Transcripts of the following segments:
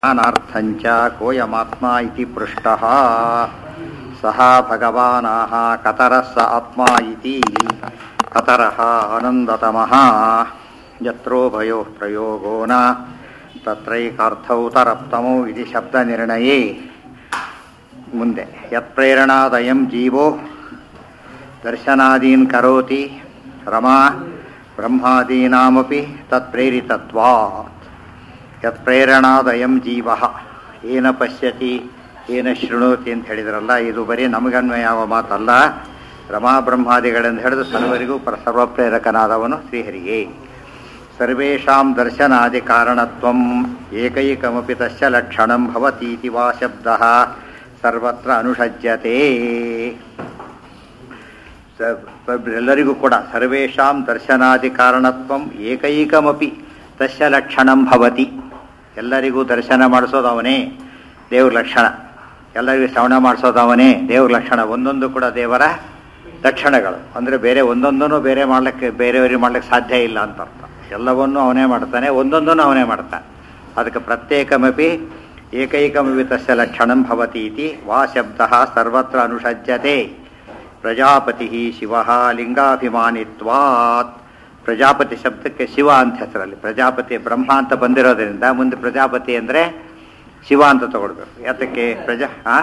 ज्ञानार्थञ्च कोऽयमात्मा इति पृष्टः सः भगवानाः कतरः स आत्मा इति कतरः आनन्दतमः यत्रोभयोः प्रयोगो न तत्रैकार्थौ तरप्तमौ इति शब्दनिर्णये ಮುಂದೆ ಯತ್ಪ್ರೇರಣಾದಯಂ ಜೀವೋ ದರ್ಶನಾದೀನ್ ಕರೋತಿ ರಮಾ ಬ್ರಹ್ಮಾದೀನಾಮಪಿ ತತ್ಪ್ರೇರಿತತ್ವಾತ್ ಯತ್ಪ್ರೇರಣಾದಯಂ ಜೀವ ಏನ ಪಶ್ಯತಿ ಏನ ಶೃಣೋತಿ ಅಂತ ಹೇಳಿದ್ರಲ್ಲ ಇದು ಬರೀ ನಮಗನ್ವಯ ಆಗೋ ಮಾತಲ್ಲ ರಮಾ ಬ್ರಹ್ಮಾದಿಗಳೆಂದು ಹಿಡಿದು ಸರ್ವರಿಗೂ ಪರ ಸರ್ವಪ್ರೇರಕನಾದವನು ಶ್ರೀಹರಿಗೆ ಸರ್ವೇಷಾಂ ದರ್ಶನಾದಿ ಕಾರಣತ್ವಂ ಏಕೈಕಮಪಿ ತಸ್ಯ ಲಕ್ಷಣಂ ಭವತೀತಿ ವಾ ಶಬ್ದಃ ಸರ್ವತ್ರ ಅನುಷಜ್ಯತೆ ಎಲ್ಲರಿಗೂ ಕೂಡ ಸರ್ವೇಷಾಂ ದರ್ಶನಾದಿ ಕಾರಣತ್ವಂ ಏಕೈಕಮಪಿ ತಸ್ಯ ಲಕ್ಷಣಂ ಭವತಿ ಎಲ್ಲರಿಗೂ ದರ್ಶನ ಮಾಡಿಸೋದು ಅವನೇ ದೇವ್ರ ಲಕ್ಷಣ ಎಲ್ಲರಿಗೂ ಶ್ರವಣ ಮಾಡಿಸೋದು ಅವನೇ ದೇವ್ರ ಲಕ್ಷಣ ಒಂದೊಂದು ಕೂಡ ದೇವರ ಲಕ್ಷಣಗಳು ಅಂದರೆ ಬೇರೆ ಒಂದೊಂದನ್ನು ಬೇರೆ ಮಾಡ್ಲಿಕ್ಕೆ ಬೇರೆಯವರಿಗೆ ಮಾಡ್ಲಿಕ್ಕೆ ಸಾಧ್ಯ ಇಲ್ಲ ಅಂತ ಅರ್ಥ ಎಲ್ಲವನ್ನೂ ಅವನೇ ಮಾಡ್ತಾನೆ ಒಂದೊಂದನ್ನು ಅವನೇ ಮಾಡ್ತಾನೆ ಅದಕ್ಕೆ ಪ್ರತ್ಯೇಕಮಪಿ ಏಕೈಕಮಪಿ ತಸ್ಯ ಲಕ್ಷಣಂ ಭವತಿ ಇತಿ ವಾ ಶಬ್ದ ಸರ್ವತ್ರ ಅನುಷಜ್ಯತೆ ಪ್ರಜಾಪತಿ ಶಿವ ಲಿಂಗಾಭಿಮಾನಿತ್ವಾತ್ ಪ್ರಜಾಪತಿ ಶಬ್ದಕ್ಕೆ ಶಿವ ಅಂತ ಹೆಸರಲ್ಲಿ ಪ್ರಜಾಪತಿ ಬ್ರಹ್ಮ ಅಂತ ಬಂದಿರೋದ್ರಿಂದ ಮುಂದೆ ಪ್ರಜಾಪತಿ ಅಂದರೆ ಶಿವ ಅಂತ ತಗೊಳ್ಬೇಕು ಯಾತಕ್ಕೆ ಪ್ರಜಾ ಆ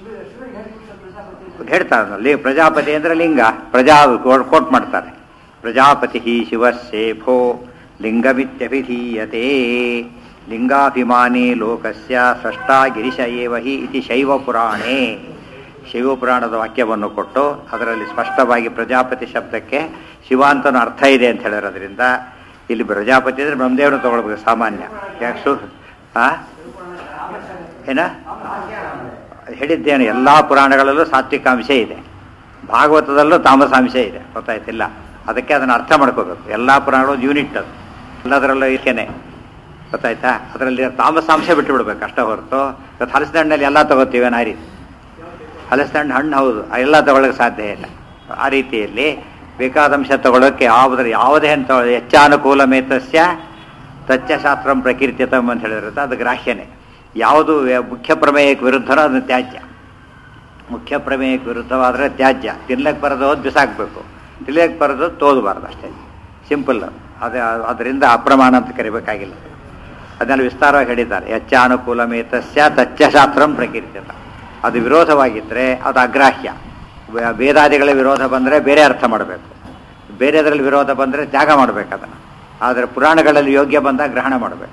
ಹೇಳ್ತಾರಲ್ಲಿ ಪ್ರಜಾಪತಿ ಅಂದರೆ ಲಿಂಗ ಪ್ರಜಾ ಕೋಟ್ ಮಾಡ್ತಾರೆ ಪ್ರಜಾಪತಿ ಶಿವಶೇಫೋ ಲಿಂಗಮಿತ್ಯಭಿಧೀಯತೆ ಲಿಂಗಾಭಿಮಾನಿ ಲೋಕಸ್ಯ ಸೃಷ್ಟಾ ಗಿರಿಶ ಏವ ಹಿ ಇತಿ ಶೈವ ಪುರಾಣೇ ಶಿವಪುರಾಣದ ವಾಕ್ಯವನ್ನು ಕೊಟ್ಟು ಅದರಲ್ಲಿ ಸ್ಪಷ್ಟವಾಗಿ ಪ್ರಜಾಪತಿ ಶಬ್ದಕ್ಕೆ ಶಿವ ಅಂತನೂ ಅರ್ಥ ಇದೆ ಅಂತ ಹೇಳಿರೋದ್ರಿಂದ ಇಲ್ಲಿ ಪ್ರಜಾಪತಿ ಅಂದರೆ ಬ್ರಹ್ಮದೇವರನ್ನು ತಗೊಳ್ಬೇಕು ಸಾಮಾನ್ಯ ಯಾಕೆ ಸು ಆ ಏನ ಹೇಳಿದ್ದೇನು ಎಲ್ಲ ಪುರಾಣಗಳಲ್ಲೂ ಸಾತ್ವಿಕಾಂಶ ಇದೆ ಭಾಗವತದಲ್ಲೂ ತಾಮಸಾಂಶ ಇದೆ ಗೊತ್ತಾಯ್ತಿಲ್ಲ ಅದಕ್ಕೆ ಅದನ್ನು ಅರ್ಥ ಮಾಡ್ಕೋಬೇಕು ಎಲ್ಲ ಪುರಾಣಗಳು ಯೂನಿಟ್ ಅದು ಎಲ್ಲದರಲ್ಲೂ ಏಕೆನೆ ಗೊತ್ತಾಯ್ತಾ ಅದರಲ್ಲಿ ತಾಮಸಾಂಶ ಬಿಟ್ಟು ಬಿಡ್ಬೇಕು ಅಷ್ಟೇ ಹೊರತು ಇವತ್ತು ಹಲಸಿನ ಹಣ್ಣಲ್ಲಿ ಎಲ್ಲ ತಗೋತೀವಿ ಆ ರೀತಿ ಹಲಸಿನ ಹಣ್ಣು ಹಣ್ಣು ಹೌದು ಎಲ್ಲ ತಗೊಳ್ಳೋಕೆ ಸಾಧ್ಯ ಇಲ್ಲ ಆ ರೀತಿಯಲ್ಲಿ ಬೇಕಾದಂಶ ತಗೊಳ್ಳೋಕೆ ಯಾವುದ್ರ ಯಾವುದೇ ಅಂತ ಹೆಚ್ಚಾನುಕೂಲ ಮೇತಸ್ಯ ತತ್ಯಶಾಸ್ತ್ರಂ ಪ್ರಕೀರ್ತಿತಮ್ ಅಂತ ಹೇಳಿರುತ್ತೆ ಅದು ಗ್ರಾಹ್ಯನೇ ಯಾವುದು ಮುಖ್ಯ ಪ್ರಮೇಯಕ್ಕೆ ವಿರುದ್ಧನೋ ಅದನ್ನು ತ್ಯಾಜ್ಯ ಮುಖ್ಯ ಪ್ರಮೇಯಕ್ಕೆ ವಿರುದ್ಧವಾದರೆ ತ್ಯಾಜ್ಯ ತಿನ್ಲಕ್ಕೆ ಬರೋದು ಬಿಸಾಕಬೇಕು ತಿನ್ಲಕ್ಕೆ ಬರೋದು ತೋದಬಾರ್ದು ಅಷ್ಟೇ ಸಿಂಪಲ್ ಅದು ಅದರಿಂದ ಅಪ್ರಮಾಣ ಅಂತ ಕರಿಬೇಕಾಗಿಲ್ಲ ಅದನ್ನೆಲ್ಲ ವಿಸ್ತಾರವಾಗಿ ಹೇಳಿದ್ದಾರೆ ಹೆಚ್ಚ ಅನುಕೂಲ ಮೇತಸ್ಯ ತತ್ಯಶಾಸ್ತ್ರಂ ಪ್ರಕೀರ್ತಿತ ಅದು ವಿರೋಧವಾಗಿದ್ದರೆ ಅದು ಅಗ್ರಾಹ್ಯ ವೇದಾದಿಗಳ ವಿರೋಧ ಬಂದರೆ ಬೇರೆ ಅರ್ಥ ಮಾಡಬೇಕು ಬೇರೆದರಲ್ಲಿ ವಿರೋಧ ಬಂದರೆ ತ್ಯಾಗ ಮಾಡಬೇಕು ಅದನ್ನು ಆದರೆ ಪುರಾಣಗಳಲ್ಲಿ ಯೋಗ್ಯ ಬಂದಾಗ ಗ್ರಹಣ ಮಾಡಬೇಕು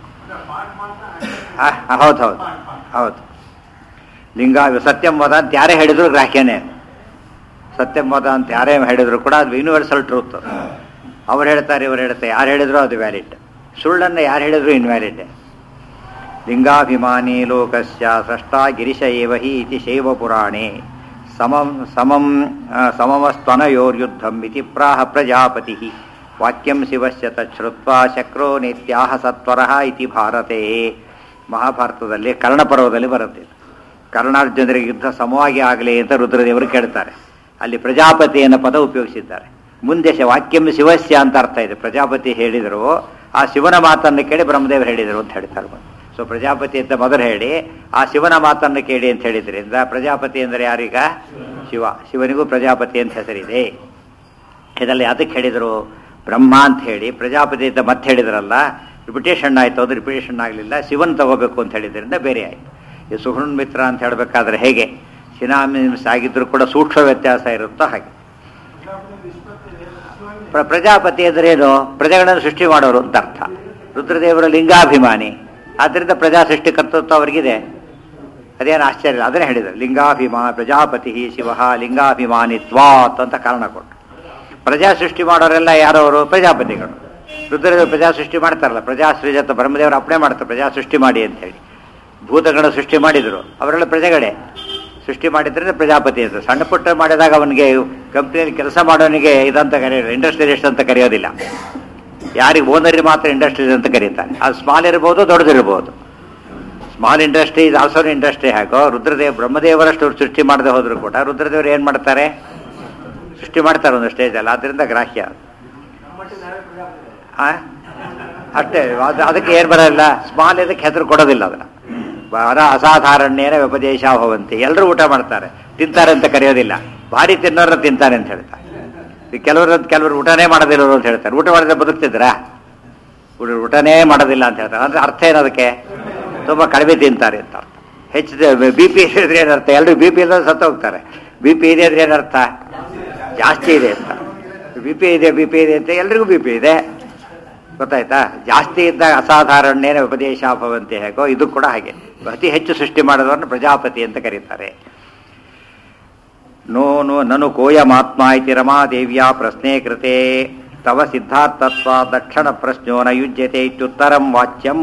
ಹೌದು ಹೌದು ಹೌದು ಲಿಂಗ ಸತ್ಯಂ ವದ ಅಂತ ಯಾರೇ ಹೇಳಿದ್ರು ಗ್ರಾಹ್ಯನೇ ಸತ್ಯಂ ವದ ಅಂತ ಯಾರೇ ಹೇಳಿದ್ರು ಕೂಡ ಅದು ಯೂನಿವರ್ಸಲ್ ಟ್ರೂತ್ ಅವ್ರು ಹೇಳ್ತಾರೆ ಇವ್ರು ಹೇಳ್ತಾರೆ ಯಾರು ಹೇಳಿದ್ರು ಅದು ವ್ಯಾಲಿಡ್ ಸುಳ್ಳನ್ನು ಯಾರು ಹೇಳಿದ್ರು ಇನ್ವ್ಯಾಲಿಡ್ ಲಿಂಗಾಭಿಮಾನಿ ಲೋಕಸ್ಯ ಸೃಷ್ಟಾ ಗಿರಿಶ ಏವ ಹಿ ಇತಿ ಶೈವ ಪುರಾಣೆ ಸಮಂ ಸಮಂ ಸಮಮಸ್ತನಯೋರ್ಯುದ್ಧಂ ಇತಿ ಪ್ರಾಹ ಪ್ರಜಾಪತಿ ವಾಕ್ಯಂ ಶಿವಸ್ಯ ತಚ್ಛ್ರುತ್ವ ಶಕ್ರೋ ನಿತ್ಯಾಹ ಸತ್ವರಃ ಇತಿ ಭಾರತೆ ಮಹಾಭಾರತದಲ್ಲಿ ಕರ್ಣಪರ್ವದಲ್ಲಿ ಬರುತ್ತೆ ಕರ್ಣಾರ್ಜುನರಿಗೆ ಯುದ್ಧ ಸಮವಾಗಿ ಆಗಲಿ ಅಂತ ರುದ್ರದೇವರು ಕೇಳ್ತಾರೆ ಅಲ್ಲಿ ಪ್ರಜಾಪತಿ ಅನ್ನೋ ಪದ ಉಪಯೋಗಿಸಿದ್ದಾರೆ ಮುಂದೆ ವಾಕ್ಯಂ ಶಿವಸ್ಯ ಅಂತ ಅರ್ಥ ಇದೆ ಪ್ರಜಾಪತಿ ಹೇಳಿದರು ಆ ಶಿವನ ಮಾತನ್ನು ಕೇಳಿ ಬ್ರಹ್ಮದೇವರು ಹೇಳಿದರು ಅಂತ ಹೇಳ್ತಾರೆ ಸೊ ಪ್ರಜಾಪತಿ ಅಂತ ಮೊದಲು ಹೇಳಿ ಆ ಶಿವನ ಮಾತನ್ನು ಕೇಳಿ ಅಂತ ಹೇಳಿದ್ರಿಂದ ಪ್ರಜಾಪತಿ ಅಂದರೆ ಯಾರೀಗ ಶಿವ ಶಿವನಿಗೂ ಪ್ರಜಾಪತಿ ಅಂತ ಹೆಸರಿದೆ ಇದರಲ್ಲಿ ಅದಕ್ಕೆ ಹೇಳಿದರು ಬ್ರಹ್ಮ ಅಂತ ಹೇಳಿ ಪ್ರಜಾಪತಿ ಅಂತ ಮತ್ತೆ ಹೇಳಿದ್ರಲ್ಲ ರಿಪಿಟೇಷನ್ ಆಯಿತು ಅದು ರಿಪಿಟೇಷನ್ ಆಗಲಿಲ್ಲ ಶಿವನ್ ತಗೋಬೇಕು ಅಂತ ಹೇಳಿದ್ರಿಂದ ಬೇರೆ ಆಯಿತು ಈ ಸುಹೃನ್ ಮಿತ್ರ ಅಂತ ಹೇಳಬೇಕಾದ್ರೆ ಹೇಗೆ ಸಿನಾಮಿಸ್ ಆಗಿದ್ರು ಕೂಡ ಸೂಕ್ಷ್ಮ ವ್ಯತ್ಯಾಸ ಇರುತ್ತೋ ಹಾಗೆ ಪ್ರಜಾಪತಿ ಅಂದ್ರೇನು ಪ್ರಜೆಗಳನ್ನು ಸೃಷ್ಟಿ ಮಾಡೋರು ಅಂತ ಅರ್ಥ ರುದ್ರದೇವರ ಲಿಂಗಾಭಿಮಾನಿ ಆದ್ದರಿಂದ ಪ್ರಜಾ ಸೃಷ್ಟಿಕರ್ತೃತ್ವ ಅವರಿಗಿದೆ ಅದೇನು ಆಶ್ಚರ್ಯ ಅದನ್ನೇ ಹೇಳಿದರು ಲಿಂಗಾಭಿಮಾ ಪ್ರಜಾಪತಿ ಶಿವ ಲಿಂಗಾಭಿಮಾನಿತ್ವಾತ್ ಅಂತ ಕಾರಣ ಕೊಟ್ಟು ಪ್ರಜಾ ಸೃಷ್ಟಿ ಮಾಡೋರೆಲ್ಲ ಯಾರವರು ಪ್ರಜಾಪತಿಗಳು ರುದ್ರದೇವರು ಪ್ರಜಾ ಸೃಷ್ಟಿ ಮಾಡ್ತಾರಲ್ಲ ಪ್ರಜಾ ಸೃಜತ ಬ್ರಹ್ಮದೇವರು ಅಪ್ಪಣೆ ಮಾಡ್ತಾರೆ ಪ್ರಜಾ ಸೃಷ್ಟಿ ಮಾಡಿ ಅಂತ ಹೇಳಿ ಭೂತಗಳ ಸೃಷ್ಟಿ ಮಾಡಿದರು ಅವರೆಲ್ಲ ಪ್ರಜೆಗಳೇ ಸೃಷ್ಟಿ ಮಾಡಿದ್ರೆ ಪ್ರಜಾಪತಿ ಅಂತ ಸಣ್ಣ ಪುಟ್ಟ ಮಾಡಿದಾಗ ಅವನಿಗೆ ಕಂಪ್ನಿಯಲ್ಲಿ ಕೆಲಸ ಮಾಡೋನಿಗೆ ಇದಂತ ಕರೆಯೋದು ಇಂಡಸ್ಟ್ರಿಯಲಿಸ್ಟ್ ಅಂತ ಕರೆಯೋದಿಲ್ಲ ಯಾರಿಗೆ ಓನರಿಗೆ ಮಾತ್ರ ಇಂಡಸ್ಟ್ರೀಸ್ ಅಂತ ಕರೀತಾರೆ ಅದು ಸ್ಮಾಲ್ ಇರ್ಬೋದು ದೊಡ್ಡದಿರ್ಬೋದು ಸ್ಮಾಲ್ ಇಂಡಸ್ಟ್ರಿ ಇದು ಆಲ್ಸೋ ಇಂಡಸ್ಟ್ರಿ ಹಾಕೋ ರುದ್ರದೇವ್ ಬ್ರಹ್ಮದೇವರಷ್ಟು ಸೃಷ್ಟಿ ಮಾಡದೆ ಹೋದ್ರು ಕೂಡ ರುದ್ರದೇವರು ಏನು ಮಾಡ್ತಾರೆ ಸೃಷ್ಟಿ ಮಾಡ್ತಾರೆ ಒಂದು ಸ್ಟೇಜಲ್ಲಿ ಆದ್ದರಿಂದ ಗ್ರಾಹ್ಯ ಅಷ್ಟೇ ಅದು ಅದಕ್ಕೆ ಏನು ಬರೋಲ್ಲ ಸ್ಮಾಲ್ ಇದಕ್ಕೆ ಹೆಸರು ಕೊಡೋದಿಲ್ಲ ಅದನ್ನು ಬಹಳ ಅಸಾಧಾರಣ್ಯೇನ ವ್ಯಪದೇಶ ಭವಂತಿ ಎಲ್ಲರೂ ಊಟ ಮಾಡ್ತಾರೆ ತಿಂತಾರೆ ಅಂತ ಕರೆಯೋದಿಲ್ಲ ಭಾರಿ ತಿನ್ನೋರು ತಿಂತಾರೆ ಅಂತ ಹೇಳ್ತಾರೆ ಈ ಕೆಲವರು ಕೆಲವರು ಊಟನೇ ಮಾಡೋದಿಲ್ಲವರು ಅಂತ ಹೇಳ್ತಾರೆ ಊಟ ಮಾಡಿದ್ರೆ ಬದುಕ್ತಿದ್ರಾ ಊಟ- ಊಟನೇ ಮಾಡೋದಿಲ್ಲ ಅಂತ ಹೇಳ್ತಾರೆ ಅಂದ್ರೆ ಅರ್ಥ ಏನದಕ್ಕೆ ತುಂಬ ಕಡಿಮೆ ತಿಂತಾರೆ ಅಂತ ಅರ್ಥ ಹೆಚ್ಚು ಬಿ ಪಿ ಇದ್ರೆ ಏನರ್ಥ ಎಲ್ಲರೂ ಬಿ ಪಿ ಇಲ್ಲದ ಸತ್ತು ಹೋಗ್ತಾರೆ ಬಿ ಪಿ ಇದೆ ಅಂದ್ರೆ ಏನರ್ಥ ಜಾಸ್ತಿ ಇದೆ ಅಂತ ಬಿ ಪಿ ಇದೆ ಬಿ ಪಿ ಇದೆ ಅಂತ ಎಲ್ರಿಗೂ ಬಿ ಪಿ ಇದೆ ಗೊತ್ತಾಯ್ತಾ ಜಾಸ್ತಿ ಇದ್ದಾಗ ಅಸಾಧಾರಣ್ಯೇನ ಉಪದೇಶ ಭವಂತಿ ಹೇಗೋ ಇದು ಕೂಡ ಹಾಗೆ ಅತಿ ಹೆಚ್ಚು ಸೃಷ್ಟಿ ಮಾಡೋದನ್ನು ಪ್ರಜಾಪತಿ ಅಂತ ಕರೀತಾರೆ ನೋ ನೋ ನನು ಕೋಯಮಾತ್ಮ ಇತಿ ರಮಾದೇವ್ಯಾ ಪ್ರಶ್ನೆ ಕೃತೆ ತವ ಸಿದ್ಧಾರ್ಥತ್ವ ದಕ್ಷಿಣ ಪ್ರಶ್ನೋ ನ ಯುಜ್ಯತೆ ಇತ್ಯುತ್ತರಂ ವಾಚ್ಯಂ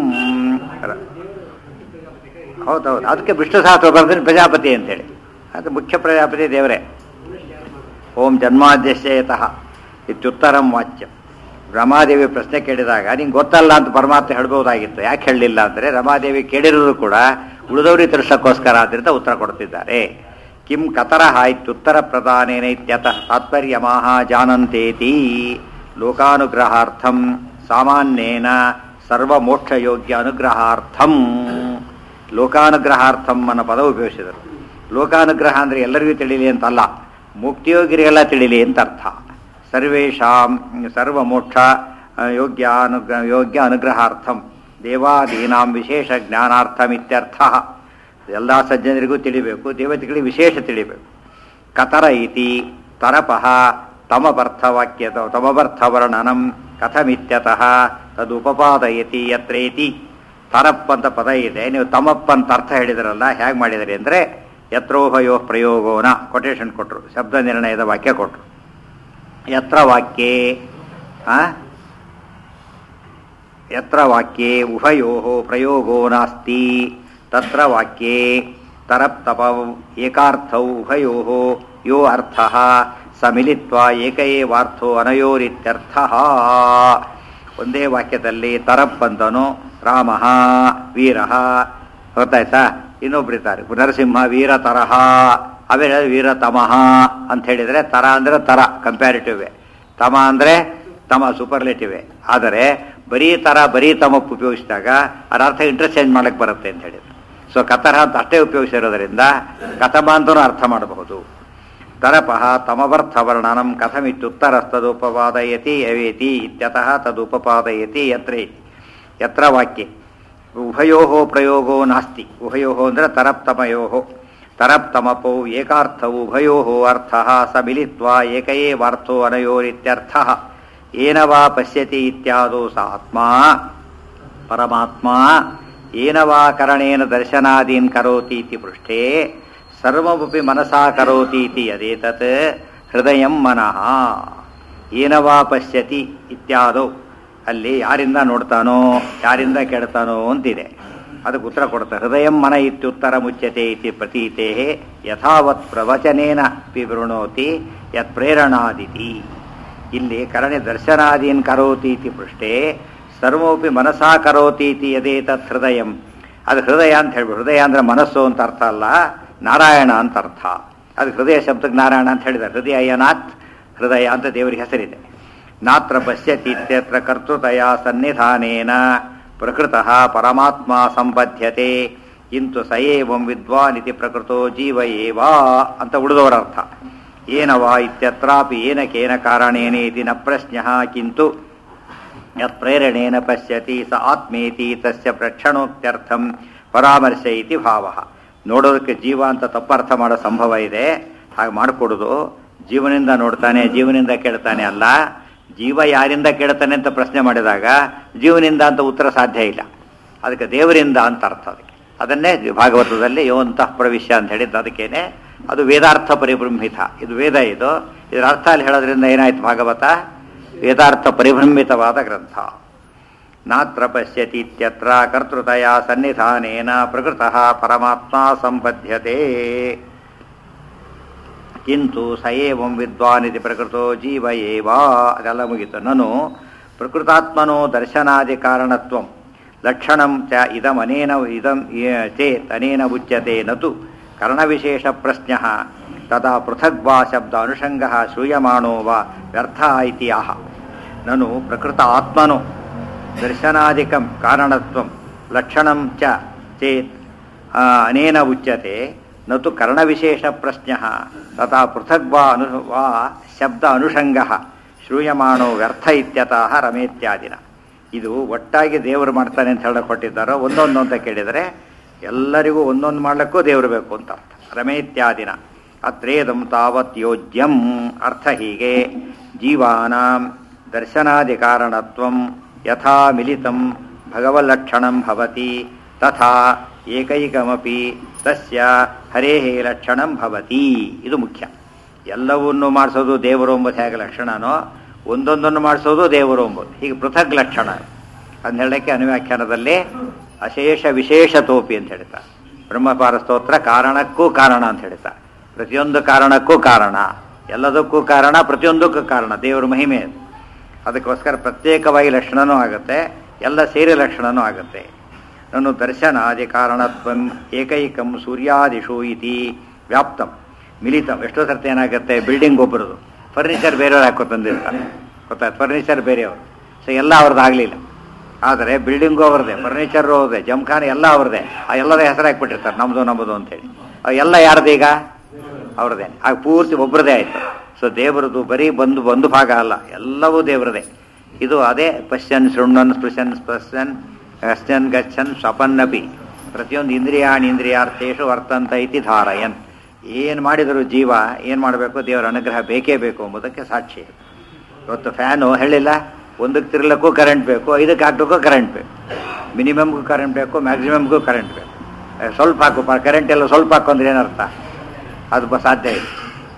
ಹೌದೌದು ಅದಕ್ಕೆ ವಿಷ್ಣು ಸಹಸ್ರ ಬರ್ತೀನಿ ಪ್ರಜಾಪತಿ ಅಂತೇಳಿ ಅದು ಮುಖ್ಯ ಪ್ರಜಾಪತಿ ದೇವರೇ ಓಂ ಜನ್ಮಾದ್ಯಶಯತಃ ಇತ್ಯುತ್ತರಂ ವಾಚ್ಯಂ ರಮಾದೇವಿ ಪ್ರಶ್ನೆ ಕೇಳಿದಾಗ ನಿಂಗೆ ಗೊತ್ತಲ್ಲ ಅಂತ ಪರಮಾತ್ಮ ಹೇಳ್ಬೋದಾಗಿತ್ತು ಯಾಕೆ ಹೇಳಲಿಲ್ಲ ಅಂದರೆ ರಮಾದೇವಿ ಕೇಳಿರೋದು ಕೂಡ ಉಳಿದವರಿಗೆ ತಿಳಿಸೋಕ್ಕೋಸ್ಕರ ಅಂತ ಉತ್ತರ ಕೊಡ್ತಿದ್ದಾರೆ ಕಿಂ ಕತರಹ ಇತ್ಯುತ್ತರ ಪ್ರದಾನೇನ ಇತ್ಯತಃ ತಾತ್ಪರ್ಯಮಾಹ ಜಾನಂತೇತಿ ಲೋಕಾನುಗ್ರಹಾರ್ಥಂ ಸಾಮಾನ್ಯೇನ ಸರ್ವಮೋಕ್ಷಯೋಗ್ಯ ಅನುಗ್ರಹಾರ್ಥಂ ಲೋಕಾನುಗ್ರಹಾರ್ಥಂ ಅನ್ನೋ ಪದ ಉಪಯೋಗಿಸಿದರು ಲೋಕಾನುಗ್ರಹ ಅಂದರೆ ಎಲ್ಲರಿಗೂ ತಿಳಿಲಿ ಅಂತಲ್ಲ ಮುಕ್ತಿಯೋಗಿರಿಗೆಲ್ಲ ತಿಳಿಲಿ ಅಂತ ಅರ್ಥ ಸರ್ವೇಷಾಂ ಸರ್ವಮೋಕ್ಷ ಆ, ಯೋಗ್ಯ ಅನುಗ್ರ ಯೋಗ್ಯ ಅನುಗ್ರಹಾರ್ಥಂ ದೇವಾದೀನಾಂ ವಿಶೇಷ ಜ್ಞಾನಾರ್ಥಮಿತ್ಯರ್ಥ ಎಲ್ಲ ಸಜ್ಜನರಿಗೂ ತಿಳಿಬೇಕು ದೇವತೆಗಳಿಗೆ ವಿಶೇಷ ತಿಳಿಬೇಕು ಕತರ ಇತಿ ತರಪಃ ತಮಪರ್ಥವಾಕ್ಯ ತಮಪರ್ಥವರ್ಣನಂ ಕಥಮಿತ್ಯತಃ ತದುಪಪಾದಯತಿ ಯತ್ರೇತಿ ತರಪ್ ಅಂತ ಪದ ಇದೆ ನೀವು ತಮಪ್ ಅಂತ ಅರ್ಥ ಹೇಳಿದ್ರಲ್ಲ ಹೇಗೆ ಮಾಡಿದ್ರಿ ಅಂದರೆ ಯತ್ರೋಭಯೋ ಪ್ರಯೋಗೋನ ಕೊಟೇಶನ್ ಕೊಟ್ಟರು ಶಬ್ದ ನಿರ್ಣಯದ ವಾಕ್ಯ ಕೊಟ್ಟರು ಯತ್ರ ವಾಕ್ಯೇ ಆ? ಯತ್ರ ವಾಕ್ಯೇ ಉಭಯೋ ಪ್ರಯೋಗೋ ನಾಸ್ತಿ ತತ್ರ ವಾಕ್ಯೇ ತರಪ್ತಪ ಏಕಾರ್ಥೌ ಉಭಯೋ ಯೋ ಅರ್ಥ ಸ ಮಿಲಿತ್ವಾ ಏಕ ಏವಾರ್ಥೋ ಅನಯೋರಿತ್ಯರ್ಥ ಒಂದೇ ವಾಕ್ಯದಲ್ಲಿ ತರಪ್ ಅಂತನು ರಾಮ ವೀರ ಗೊತ್ತಾಯ್ತಾ ಇನ್ನೊಬ್ರಿದ್ದಾರೆ ನರಸಿಂಹ ವೀರ ತರಹ ಆಮೇಲೆ ವೀರ ತಮಃ ಅಂತ ಹೇಳಿದರೆ ತರ ಅಂದರೆ ತರ ಕಂಪ್ಯಾರಿಟಿವ್ ತಮ ಅಂದರೆ ತಮ ಸೂಪರ್ಲೇಟಿವ್ ಆದರೆ ಬರೀ ತರ ಬರೀ ತಮ ಉಪಯೋಗಿಸಿದಾಗ ಅದರ ಅರ್ಥ ಇಂಟರ್ಚೇಂಜ್ ಮಾಡಕ್ಕೆ ಬರುತ್ತೆ ಅಂತ ಹೇಳಿದ್ರು ಸೊ ಕತರ ಅಂತ ಅಷ್ಟೇ ಉಪಯೋಗಿಸಿರೋದ್ರಿಂದ ಕಥಮ ಅಂತಲೂ ಅರ್ಥ ಮಾಡಬಹುದು ತರಪಃ ತಮವರ್ಥವರ್ಣನಂ ಕಥಮಿತ್ಯುತ್ತರಸ್ತದುಪಪಾದಯತಿ ಯವೇತಿ ಇತ್ಯತಃ ತದುಪಪಾದಯತಿ ಯತ್ರ ಇತಿ ಯತ್ರ ವಾಕ್ಯೆ ಉಭಯೋ ಪ್ರಯೋಗೋ ನಾಸ್ತಿ ಉಭಯೋ ಅಂದರೆ ತರಪ್ತಮಯೋ ತರಪ್ತಮಪೌ ಏಕಾರ್ಥವು ಉಭಯೋ ಅರ್ಥ ಸ ಮಿಲಿತ್ವಾ ಏಕ ಏವಾರ್ಥೋ ಅನಯೋರಿತ್ಯರ್ಥ ಏನ ವಾ ಪಶ್ಯತಿ ಇತ್ಯಾದೋ ಸ ಆತ್ಮ ಪರಮಾತ್ಮ ಏನ ವಾ ಕರಣೇನ ದರ್ಶನಾದೀನ್ ಕರೋತಿ ಇತಿ ಪೃಷ್ಠೆ ಸರ್ವಮಪಿ ಮನಸಾ ಕರೋತಿ ಇತಿ ಯದೇತತ್ ಹೃದಯಂ ಮನಃ ಏನ ವಾ ಪಶ್ಯತಿ ಇತ್ಯಾದೋ ಅಲ್ಲಿ ಯಾರಿಂದ ನೋಡ್ತಾನೋ ಯಾರಿಂದ ಕೇಳ್ತಾನೋ ಅಂತಿದೆ ಅದಕ್ಕೆ ಉತ್ತರ ಕೊಡ್ತಾರೆ ಹೃದಯಂ ಮನ ಇತ್ಯುತ್ತರ ಮುಚ್ಯತೆ ಇತಿ ಪ್ರತೀತೆ ಯಥಾವತ್ ಪ್ರವಚನೇನ ವಿವೃಣೋತಿ ಯತ್ ಪ್ರೇರಣಾದಿತಿ ಇಲ್ಲಿ ಕರಣೆ ದರ್ಶನಾದೀನ್ ಕರೋತಿ ಇತಿ ಪೃಷ್ಠೆ ಸರ್ವೋಪಿ ಮನಸಾ ಕರೋತಿ ಇತಿ ಯದೇತತ್ ಹೃದಯಂ ಅದು ಹೃದಯ ಅಂತ ಹೇಳ್ಬಿಡು ಹೃದಯ ಅಂದ್ರೆ ಮನಸ್ಸು ಅಂತ ಅರ್ಥ ಅಲ್ಲ ನಾರಾಯಣ ಅಂತ ಅರ್ಥ ಅದು ಹೃದಯ ಶಬ್ದಕ್ಕೆ ನಾರಾಯಣ ಅಂತ ಹೇಳಿದ್ದಾರೆ ಹೃದಯ ಯನಾಥ್ ಹೃದಯ ಅಂತ ದೇವರಿಗೆ ಹೆಸರಿದೆ ನಾತ್ರ ಪಶ್ಯತಿ ಇತ್ಯತ್ರ ಕರ್ತೃತಯ ಸನ್ನಿಧಾನೇನ ಪ್ರಕೃತಃ ಪರಮಾತ್ಮ ಸಂಬದ್ಧತೆ ಇಂತು ಸ ಏವಂ ವಿದ್ವಾನ್ ಇತಿ ಪ್ರಕೃತೋ ಜೀವ ಏವ ಅಂತ ಉಳಿದವರ ಅರ್ಥ ಏನವಾ ಇತ್ಯತ್ರಾಪಿ ಏನಕೇನ ಕಾರಣೇನ ಇತಿ ನ ಪ್ರಶ್ನ ಕಿಂತು ಯತ್ ಪ್ರೇರಣೇನ ಪಶ್ಯತಿ ಸ ಆತ್ಮೇತಿ ತಸ್ಯ ಪ್ರಕ್ಷಣೋಕ್ತ್ಯರ್ಥಂ ಪರಾಮರ್ಶ ಇತಿ ಭಾವ ನೋಡೋದಕ್ಕೆ ಜೀವ ಅಂತ ತಪ್ಪರ್ಥ ಮಾಡೋ ಸಂಭವ ಇದೆ ಹಾಗೆ ಮಾಡಿಕೊಡೋದು ಜೀವನಿಂದ ನೋಡ್ತಾನೆ ಜೀವನಿಂದ ಕೇಳ್ತಾನೆ ಅಲ್ಲ ಜೀವ ಯಾರಿಂದ ಕೇಳ್ತಾನೆ ಅಂತ ಪ್ರಶ್ನೆ ಮಾಡಿದಾಗ ಜೀವನಿಂದ ಅಂತ ಉತ್ತರ ಸಾಧ್ಯ ಇಲ್ಲ ಅದಕ್ಕೆ ದೇವರಿಂದ ಅಂತ ಅರ್ಥ ಅದಕ್ಕೆ ಅದನ್ನೇ ಭಾಗವತದಲ್ಲಿ ಯೋಂತಃ ಪ್ರವಿಶ್ಯ ಅಂತ ಹೇಳಿದ್ದು ಅದಕ್ಕೇನೆ ಅದು ವೇದಾರ್ಥ ಪರಿಭ್ರಮಿತ ಇದು ವೇದ ಇದು ಇದರ ಅರ್ಥ ಅಲ್ಲಿ ಹೇಳೋದ್ರಿಂದ ಏನಾಯ್ತು ಭಾಗವತ ವೇದಾರ್ಥ ಪರಿಭ್ರಮಿತವಾದ ಗ್ರಂಥ ನಾತ್ರ ಪಶ್ಯತಿ ಇತ್ಯತ್ರ ಕರ್ತೃತಯ ಸನ್ನಿಧಾನೇನ ಪ್ರಕೃತಃ ಪರಮಾತ್ಮ ಸಂಬದ್ಧತೆ ಕಿಂತು ಸ ಏವಂ ವಿದ್ವಾನ್ ಇತಿ ಪ್ರಕೃತೋ ಜೀವ ಏವ ಅದೆಲ್ಲ ಮುಗಿತು ನಾನು ಪ್ರಕೃತಾತ್ಮನೋ ದರ್ಶನಾದಿ ಕಾರಣತ್ವಂ ಲಕ್ಷಣಂ ಚ ಇದಮನೇನ ಇದಂ ಯೇ- ಚೇತ್ ಅನೇನ ಉಚ್ಯತೆ ನತು ಕರ್ಣವಿಶೇಷ ಪ್ರಶ್ನ ತದಾ ಪೃಥಗ್ ವಾ ಶಬ್ದ ಅನುಷಂಗ ಶ್ರೂಯಮಾಣೋ ವಾ ವ್ಯರ್ಥ ಇತಿ ಆಹ ನನು ಪ್ರಕೃತ ಆತ್ಮನೋ ದರ್ಶನಾದಿಕಂ ಕಾರಣತ್ವಂ ಲಕ್ಷಣಂ ಚ ಚೇತ್ ಆ, ಅನೇನ ಉಚ್ಯತೆ ನತು ಕರ್ಣವಿಶೇಷ ಪ್ರಶ್ನ ತಥಾ ಪೃಥಗ್ ವಾ ಅನು ವಾ ಶಬ್ದ ಅನುಷಂಗ ಶ್ರೂಯಮಾಣೋ ವ್ಯರ್ಥ ಇತ್ಯತಃ ರಮೇತ್ಯಾದಿನ ಇದು ಒಟ್ಟಾಗಿ ದೇವರು ಮಾಡ್ತಾನೆ ಅಂತ ಹೇಳಿ ಕೊಟ್ಟಿದ್ದಾರೋ ಒಂದೊಂದು ಅಂತ ಕೇಳಿದರೆ ಎಲ್ಲರಿಗೂ ಒಂದೊಂದು ಮಾಡ್ಲಿಕ್ಕೂ ದೇವರು ಬೇಕು ಅಂತ ಅರ್ಥ ರಮೇತ್ಯಾದಿನ ಅತ್ರೇದಂ ತಾವತ್ ಯೋಜ್ಯಂ ಅರ್ಥ ಹೀಗೆ ಜೀವಾನಾಂ ದರ್ಶನಾದಿ ಕಾರಣತ್ವಂ ಯಥಾ ಮಿಲಿತಂ ಭಗವಲ್ಲಕ್ಷಣಂ ಭವತಿ ತಥಾ ಏಕೈಕಮಪಿ ತಸ್ಯ ಹರೇಃ ಲಕ್ಷಣಂ ಭವತಿ ಇದು ಮುಖ್ಯ ಎಲ್ಲವನ್ನೂ ಮಾಡಿಸೋದು ದೇವರು ಎಂಬುದು ಹೇಗೆ ಲಕ್ಷಣನೋ ಒಂದೊಂದನ್ನು ಮಾಡಿಸೋದು ದೇವರು ಎಂಬುದು ಹೀಗೆ ಪೃಥಕ್ ಲಕ್ಷಣ ಅಂತ ಹೇಳಕ್ಕೆ ಅನುವ್ಯಾಖ್ಯಾನದಲ್ಲಿ ಅಶೇಷ ವಿಶೇಷ ತೋಪಿ ಅಂತ ಹೇಳ್ತಾರೆ ಬ್ರಹ್ಮಪಾರ ಸ್ತೋತ್ರ ಕಾರಣಕ್ಕೂ ಕಾರಣ ಅಂತ ಹೇಳ್ತಾರೆ ಪ್ರತಿಯೊಂದು ಕಾರಣಕ್ಕೂ ಕಾರಣ ಎಲ್ಲದಕ್ಕೂ ಕಾರಣ ಪ್ರತಿಯೊಂದಕ್ಕೂ ಕಾರಣ ದೇವರ ಮಹಿಮೆ ಅದು ಅದಕ್ಕೋಸ್ಕರ ಪ್ರತ್ಯೇಕವಾಗಿ ಲಕ್ಷಣನೂ ಆಗುತ್ತೆ ಎಲ್ಲ ಸೇರಿ ಲಕ್ಷಣನೂ ಆಗುತ್ತೆ ನಾನು ದರ್ಶನಾದಿ ಕಾರಣತ್ವಂ ಏಕೈಕಂ ಸೂರ್ಯಾದಿಶು ಇತಿ ವ್ಯಾಪ್ತಂ ಮಿಲಿತಂ ಎಷ್ಟೋ ಸರ್ತಿ ಏನಾಗುತ್ತೆ ಬಿಲ್ಡಿಂಗ್ ಒಬ್ಬರದು ಫರ್ನಿಚರ್ ಬೇರೆಯವ್ರು ಹಾಕೋ ತಂದಿರ್ತಾರೆ ಗೊತ್ತಾಯ್ತು ಫರ್ನಿಚರ್ ಬೇರೆಯವರು ಸೊ ಎಲ್ಲ ಅವ್ರದ್ದು ಆಗಲಿಲ್ಲ ಆದರೆ ಬಿಲ್ಡಿಂಗು ಅವ್ರದ್ದೇ ಫರ್ನಿಚರು ಅವ್ರದ್ದೇ ಜಮ್ಖಾನೆ ಎಲ್ಲ ಅವ್ರದ್ದೇ ಆ ಎಲ್ಲದ ಹೆಸರು ಹಾಕ್ಬಿಟ್ಟಿರ್ತಾರೆ ನಮ್ಮದು ನಮ್ಮದು ಅಂತೇಳಿ ಆ ಎಲ್ಲ ಯಾರ್ದು ಈಗ ಅವ್ರದ್ದೇ ಆಗ ಪೂರ್ತಿ ಒಬ್ಬರದೇ ಆಯಿತು ಸೊ ದೇವರದು ಬರೀ ಬಂದು ಒಂದು ಭಾಗ ಅಲ್ಲ ಎಲ್ಲವೂ ದೇವರದೇ ಇದು ಅದೇ ಪಶ್ಯನ್ ಶೃಣ್ವನ್ ಸ್ಪೃಶನ್ ಸ್ಪರ್ಶನ್ ಗಶ್ಚನ್ ಗಚ್ಚನ್ ಸ್ವಪನ್ನಪಿ ಪ್ರತಿಯೊಂದು ಇಂದ್ರಿಯಾಣಿ ಇಂದ್ರಿಯಾರ್ಥೇಶು ವರ್ತಂತ ಇತಿ ಧಾರಯನ್ ಏನು ಮಾಡಿದರೂ ಜೀವ ಏನು ಮಾಡಬೇಕು ದೇವರ ಅನುಗ್ರಹ ಬೇಕೇ ಬೇಕು ಎಂಬುದಕ್ಕೆ ಸಾಕ್ಷಿ ಇವತ್ತು ಫ್ಯಾನು ಹೇಳಿಲ್ಲ ಒಂದಕ್ಕೆ ತಿರ್ಲಕ್ಕೂ ಕರೆಂಟ್ ಬೇಕು ಐದಕ್ಕೆ ಹಾಕ್ಲಿಕ್ಕೂ ಕರೆಂಟ್ ಬೇಕು ಮಿನಿಮಮ್ಗೂ ಕರೆಂಟ್ ಬೇಕು ಮ್ಯಾಕ್ಸಿಮಮ್ಗೂ ಕರೆಂಟ್ ಬೇಕು ಅಹ್, ಸ್ವಲ್ಪ ಹಾಕು ಕರೆಂಟ್ ಎಲ್ಲ ಸ್ವಲ್ಪ ಹಾಕು ಅಂದ್ರೆ ಏನರ್ಥ ಅದು ಬ- ಸಾಧ್ಯ ಇಲ್ಲ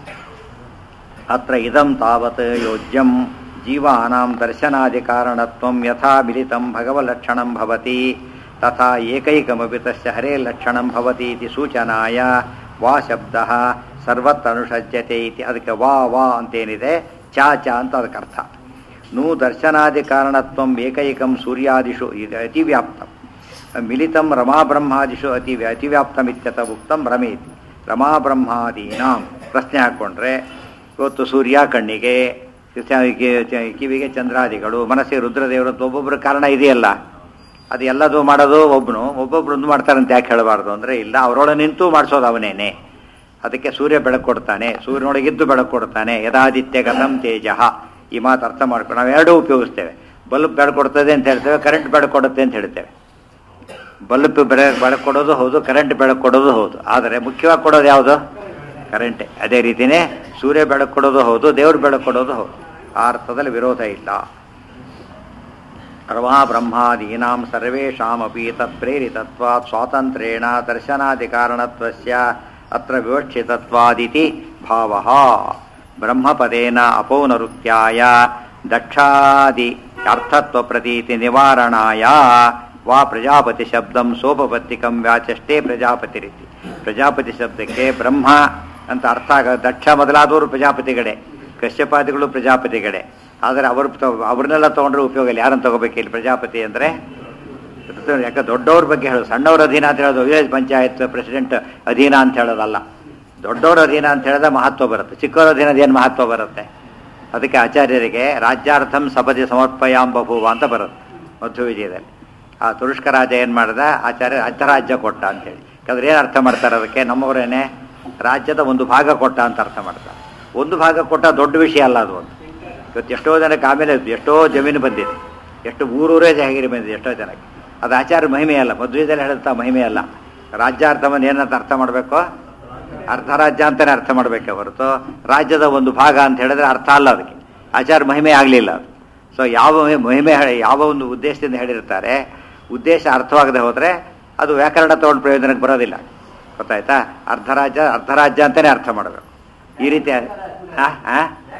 ಅತ್ರ ಇದಂ ತಾವತ್ ಯೋಜ್ಯಂ ಜೀವಾನಾಂ ದರ್ಶನಾದಿ ಕಾರಣತ್ವಂ ಯಥಾ ಮಿಲಿತಂ ಭಗವಲಕ್ಷಣಂ ಭವತಿ ತಥಾ ಏಕೈಕಮಪಿ ತಸ್ಯ ಹರೇ ಲಕ್ಷಣಂ ಭವತಿ ಇತಿ ಸೂಚನಾಯ ವಾ ಶಬ್ದ ಸರ್ವತ್ರ ಅನುಷಜ್ಯತೆ ಇತಿ ಅದಕ್ಕೆ ವಾ ವಾ ಅಂತೇನಿದೆ ಚಾ ಚ ಅಂತ ಅದಕ್ಕೆ ಅರ್ಥ ನೂ ದರ್ಶನಾದಿ ಕಾರಣತ್ವಂ ಏಕೈಕಂ ಸೂರ್ಯಾದಿಷು ಇದು ಅತಿವ್ಯಾಪ್ತಂ ಮಿಲಿತಂ ರಮಾಬ್ರಹ್ಮಾದಿಷು ಅತಿ ಅತಿವ್ಯಾಪ್ತಮಿತ್ಯತ ಉಕ್ತಂ ರಮೇತಿ ರಮಾಬ್ರಹ್ಮಾದೀನಾಂ ಪ್ರಶ್ನೆ ಹಾಕ್ಕೊಂಡ್ರೆ ಇವತ್ತು ಸೂರ್ಯ ಕಣ್ಣಿಗೆ ಕಿವಿ- ಕಿವಿಗೆ ಚಂದ್ರಾದಿಗಳು ಮನಸ್ಸಿಗೆ ರುದ್ರದೇವರು ಅಂತ ಒಬ್ಬೊಬ್ಬರ ಕಾರಣ ಇದೆಯಲ್ಲ ಅದು ಎಲ್ಲದೂ ಮಾಡೋದು ಒಬ್ಬನು ಒಬ್ಬೊಬ್ರು ಒಂದು ಮಾಡ್ತಾರಂತ ಯಾಕೆ ಹೇಳಬಾರ್ದು ಅಂದರೆ ಇಲ್ಲ ಅವರೊಳಗೆ ನಿಂತು ಮಾಡಿಸೋದು ಅವನೇನೆ ಅದಕ್ಕೆ ಸೂರ್ಯ ಬೆಳಕು ಕೊಡ್ತಾನೆ ಸೂರ್ಯನೊಳಗಿದ್ದು ಬೆಳಕು ಕೊಡ್ತಾನೆ ಯದಾದಿತ್ಯ ಗತಂ ತೇಜ ಈ ಮಾತು ಅರ್ಥ ಮಾಡ್ಕೊಂಡು ನಾವು ಎರಡೂ ಉಪಯೋಗಿಸ್ತೇವೆ ಬಲ್ಬ್ ಬೆಳಕು ಕೊಡ್ತದೆ ಅಂತ ಹೇಳ್ತೇವೆ ಕರೆಂಟ್ ಬೆಳಕು ಕೊಡುತ್ತೆ ಅಂತ ಹೇಳ್ತೇವೆ ಬಲ್ಬ್ ಬೆಳೆ ಬೆಳಕು ಕೊಡೋದು ಹೌದು ಕರೆಂಟ್ ಬೆಳಕು ಕೊಡೋದು ಹೌದು ಆದರೆ ಮುಖ್ಯವಾಗಿ ಕೊಡೋದು ಯಾವುದು ಕರೆಂಟೇ ಅದೇ ರೀತಿಯೇ ಸೂರ್ಯ ಬೆಳಕು ಕೊಡೋದು ಹೌದು ದೇವ್ರ ಬೆಳಕು ಕೊಡೋದು ಹೌದು ಆ ಅರ್ಥದಲ್ಲಿ ವಿರೋಧ ಇಲ್ಲ ಸರ್ವಾ ಬ್ರಹ್ಮಾದೀನಾಂ ಸರ್ವೇಷಾಮಪಿ ತತ್ಪ್ರೇರಿತತ್ವಾತ್ ಸ್ವಾತಂತ್ರ್ಯೇಣ ದರ್ಶನಾದಿ ಕಾರಣತ್ವಸ್ಯ ಅತ್ರ ವಿವಕ್ಷಿತತ್ವಾದಿತಿ ಭಾವಃ ಬ್ರಹ್ಮಪದೇನ ಅಪೌನರುಕ್ತ್ಯಾಯ ದಕ್ಷಾದಿ ಅರ್ಥತ್ವ ಪ್ರತೀತಿ ನಿವಾರಣಾಯ ವಾ ಪ್ರಜಾಪತಿ ಶಬ್ದಂ ಸೋಪಪತ್ತಿಕಂ ವ್ಯಾಚಷ್ಟೇ ಪ್ರಜಾಪತಿ ರೀತಿ ಪ್ರಜಾಪತಿ ಶಬ್ದಕ್ಕೆ ಬ್ರಹ್ಮ ಅಂತ ಅರ್ಥ ಆಗ ದಕ್ಷ ಮೊದಲಾದವರು ಪ್ರಜಾಪತಿಗಡೆ ಕಶ್ಯಪಾದಿಗಳು ಪ್ರಜಾಪತಿಗಡೆ ಆದರೆ ಅವರು ತ- ಅವ್ರನ್ನೆಲ್ಲ ತೊಗೊಂಡ್ರೆ ಉಪಯೋಗ ಇಲ್ಲ ಯಾರನ್ನು ತಗೋಬೇಕು ಇಲ್ಲಿ ಪ್ರಜಾಪತಿ ಅಂದರೆ ಯಾಕೆ ದೊಡ್ಡವ್ರ ಬಗ್ಗೆ ಹೇಳೋದು ಸಣ್ಣವ್ರ ಅಧೀನ ಅಂತ ಹೇಳೋದು ವಿಲೇಜ್ ಪಂಚಾಯತ್ ಪ್ರೆಸಿಡೆಂಟ್ ಅಧೀನ ಅಂತ ಹೇಳೋದಲ್ಲ ದೊಡ್ಡವ್ರ ಅಧೀನ ಅಂತ ಹೇಳಿದ್ರೆ ಮಹತ್ವ ಬರುತ್ತೆ ಚಿಕ್ಕವರ ಅಧೀನದ ಏನು ಮಹತ್ವ ಬರುತ್ತೆ ಅದಕ್ಕೆ ಆಚಾರ್ಯರಿಗೆ ರಾಜ್ಯಾರ್ಥಂ ಸಪದಿ ಸಮರ್ಪಯಾಂ ಬಭುವ ಅಂತ ಬರುತ್ತೆ ಮಧ್ವ ವಿಜಯದಲ್ಲಿ ಆ ತುರುಷ್ಕ ರಾಜ ಏನು ಮಾಡ್ದ ಆಚಾರ್ಯ ಅರ್ಧರಾಜ್ಯ ಕೊಟ್ಟ ಅಂತೇಳಿ ಯಾಕಂದ್ರೆ ಏನು ಅರ್ಥ ಮಾಡ್ತಾರೆ ಅದಕ್ಕೆ ನಮ್ಮವರೇನೆ ರಾಜ್ಯದ ಒಂದು ಭಾಗ ಕೊಟ್ಟ ಅಂತ ಅರ್ಥ ಮಾಡ್ತಾರೆ ಒಂದು ಭಾಗ ಕೊಟ್ಟ ದೊಡ್ಡ ವಿಷಯ ಅಲ್ಲ ಅದು ಒಂದು ಇವತ್ತು ಎಷ್ಟೋ ಜನಕ್ಕೆ ಆಮೇಲೆ ಎಷ್ಟೋ ಜಮೀನು ಬಂದಿದೆ ಎಷ್ಟು ಊರೂರೇ ಜಾಗಿರಿ ಬಂದಿದೆ ಎಷ್ಟೋ ಜನಕ್ಕೆ ಅದು ಆಚಾರ ಮಹಿಮೆ ಅಲ್ಲ ಮದುವೆದಲ್ಲಿ ಹೇಳುತ್ತಾ ಮಹಿಮೆ ಅಲ್ಲ ರಾಜ್ಯಾರ್ಥವನ್ನು ಏನಂತ ಅರ್ಥ ಮಾಡಬೇಕು ಅರ್ಧ ರಾಜ್ಯ ಅಂತಾನೆ ಅರ್ಥ ಮಾಡಬೇಕೆ ಹೊರತು ರಾಜ್ಯದ ಒಂದು ಭಾಗ ಅಂತ ಹೇಳಿದ್ರೆ ಅರ್ಥ ಅಲ್ಲ ಅದಕ್ಕೆ ಆಚಾರ ಮಹಿಮೆ ಆಗಲಿಲ್ಲ ಅದು ಸೊ ಯಾವ ಮಹಿ- ಮಹಿಮೆ ಹೇಳಿ- ಯಾವ ಒಂದು ಉದ್ದೇಶದಿಂದ ಹೇಳಿರ್ತಾರೆ ಉದ್ದೇಶ ಅರ್ಥವಾಗದೆ ಹೋದರೆ ಅದು ವ್ಯಾಕರಣ ತಗೊಂಡು ಪ್ರಯೋಜನಕ್ಕೆ ಬರೋದಿಲ್ಲ ಗೊತ್ತಾಯ್ತಾ ಅರ್ಧ ರಾಜ್ಯ ಅರ್ಧ ರಾಜ್ಯ ಅಂತಾನೆ ಅರ್ಥ ಮಾಡಬೇಕು ಈ ರೀತಿ ಆ? ಆ?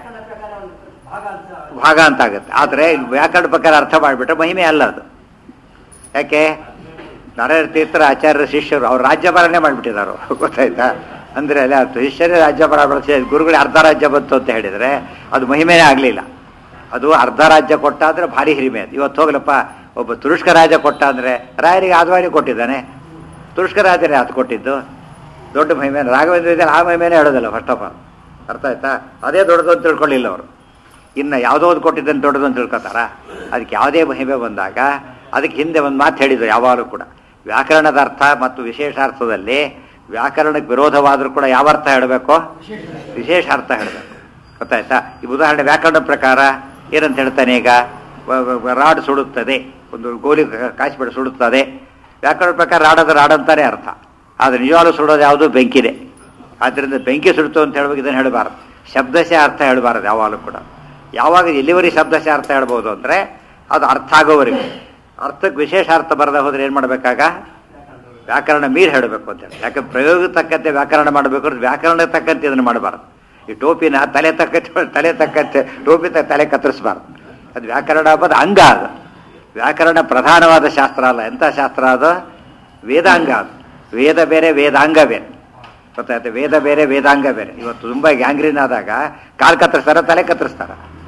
ಭಾಗ ಅಂತ ಆಗುತ್ತೆ ಆದರೆ ಇಲ್ಲಿ ವ್ಯಾಕರಣ ಪ್ರಕಾರ ಅರ್ಥ ಮಾಡಿಬಿಟ್ರೆ ಮಹಿಮೆ ಅಲ್ಲ ಅದು ಯಾಕೆ ನಾರಾಯಣ ತೀರ್ಥರ ಆಚಾರ್ಯರ ಶಿಷ್ಯರು ಅವ್ರು ರಾಜ್ಯಭಾರನೇ ಮಾಡಿಬಿಟ್ಟಿದ್ದಾರೆ ಗೊತ್ತಾಯ್ತಾ ಅಂದರೆ ಅಲ್ಲ ಶಿಷ್ಯರೇ ರಾಜ್ಯಭಾರ ಬಳಸಿ ಗುರುಗಳು ಅರ್ಧ ರಾಜ್ಯ ಬಂತು ಅಂತ ಹೇಳಿದರೆ ಅದು ಮಹಿಮೆನೇ ಆಗಲಿಲ್ಲ ಅದು ಅರ್ಧ ರಾಜ್ಯ ಕೊಟ್ಟ ಅಂದರೆ ಭಾರಿ ಹಿರಿಮೆ ಅದು ಇವತ್ತು ಹೋಗ್ಲಪ್ಪ ಒಬ್ಬ ತುರುಷ್ಕ ರಾಜ ಕೊಟ್ಟ ಅಂದರೆ ರಾಯರಿಗೆ ಆದ್ವಾರಿ ಕೊಟ್ಟಿದ್ದಾನೆ ತುರುಷ್ಕ ರಾಜರೇ ಅದು ಕೊಟ್ಟಿದ್ದು ದೊಡ್ಡ ಮಹಿಮೆ ರಾಘವೇಂದ್ರ ಇದ್ದಾರೆ ಆ ಮಹಿಮೆನೇ ಹೇಳೋದಿಲ್ಲ ಫಸ್ಟ್ ಆಫ್ ಆಲ್ ಅರ್ಥ ಆಯ್ತಾ ಅದೇ ದೊಡ್ಡದು ಅಂತ ತಿಳ್ಕೊಳ್ಳಿಲ್ಲ ಅವರು ಇನ್ನು ಯಾವುದೋ ಒಂದು ಕೊಟ್ಟಿದ್ದನ್ನು ದೊಡ್ಡದು ಅಂತ ತಿಳ್ಕೊತಾರ ಅದಕ್ಕೆ ಯಾವುದೇ ಮಹಿಮೆ ಬಂದಾಗ ಅದಕ್ಕೆ ಹಿಂದೆ ಒಂದು ಮಾತು ಹೇಳಿದ್ರು ಯಾವಾಗಲೂ ಕೂಡ ವ್ಯಾಕರಣದ ಅರ್ಥ ಮತ್ತು ವಿಶೇಷಾರ್ಥದಲ್ಲಿ ವ್ಯಾಕರಣಕ್ಕೆ ವಿರೋಧವಾದರೂ ಕೂಡ ಯಾವ ಅರ್ಥ ಹೇಳಬೇಕು ವಿಶೇಷ ಅರ್ಥ ಹೇಳಬೇಕು ಗೊತ್ತಾಯ್ತಾ ಈ ಉದಾಹರಣೆ ವ್ಯಾಕರಣ ಪ್ರಕಾರ ಏನಂತ ಹೇಳ್ತಾನೆ ಈಗ ವ- ವ- ರಾಡ್ ಸುಡುತ್ತದೆ ಒಂದು ಗೋಲಿ ಕಾಯಿಸ್ಬಿಡ ಸುಡುತ್ತದೆ ವ್ಯಾಕರಣ ಪ್ರಕಾರ ರಾಡದ ರಾಡ್ ಅಂತಾನೆ ಅರ್ಥ ಆದರೆ ನಿಜವಾಗ್ಲೂ ಸುಡೋದು ಯಾವುದು ಬೆಂಕಿದೆ ಆದ್ದರಿಂದ ಬೆಂಕಿ ಸುಡ್ತು ಅಂತ ಹೇಳುವಾಗ ಇದನ್ನು ಹೇಳಬಾರ್ದು ಶಬ್ದಶಃ ಅರ್ಥ ಹೇಳಬಾರದು ಯಾವಾಗಲೂ ಕೂಡ ಯಾವಾಗ ಎಲ್ಲಿವರೆಗೆ ಶಬ್ದಶಃ ಅರ್ಥ ಹೇಳ್ಬೋದು ಅಂದರೆ ಅದು ಅರ್ಥ ಆಗೋವರೆಗೂ ಅರ್ಥಕ್ಕೆ ವಿಶೇಷ ಅರ್ಥ ಬರದೆ ಹೋದ್ರೆ ಏನು ಮಾಡಬೇಕಾಗ ವ್ಯಾಕರಣ ಮೀರಿ ಹೇಳಬೇಕು ಅಂತ ಹೇಳಿ ಯಾಕೆ ಪ್ರಯೋಗ ತಕ್ಕಂತೆ ವ್ಯಾಕರಣ ಮಾಡಬೇಕು ಅಂದ್ರೆ ವ್ಯಾಕರಣ ತಕ್ಕಂತೆ ಇದನ್ನು ಮಾಡಬಾರ್ದು ಈ ಟೋಪಿನ ತಲೆ ತಕ್ಕಂತೆ ತಲೆ ತಕ್ಕಂತೆ ಟೋಪಿ ತ- ತಲೆ ಕತ್ತರಿಸಬಾರ್ದು ಅದು ವ್ಯಾಕರಣ ಅಂಬೋದು ಅಂಗ ಅದು ವ್ಯಾಕರಣ ಪ್ರಧಾನವಾದ ಶಾಸ್ತ್ರ ಅಲ್ಲ ಎಂಥ ಶಾಸ್ತ್ರ ಅದು ವೇದಾಂಗ ಅದು ವೇದ ಬೇರೆ ವೇದಾಂಗ ಬೇರೆ ಗೊತ್ತಾಯ್ತು ವೇದ ಬೇರೆ ವೇದಾಂಗ ಬೇರೆ ಇವತ್ತು ತುಂಬ ಗ್ಯಾಂಗ್ರೀನ್ ಆದಾಗ ಕಾಲು ಕತ್ತರಿಸ್ತಾರ ತಲೆ ಕತ್ತರಿಸ್ತಾರ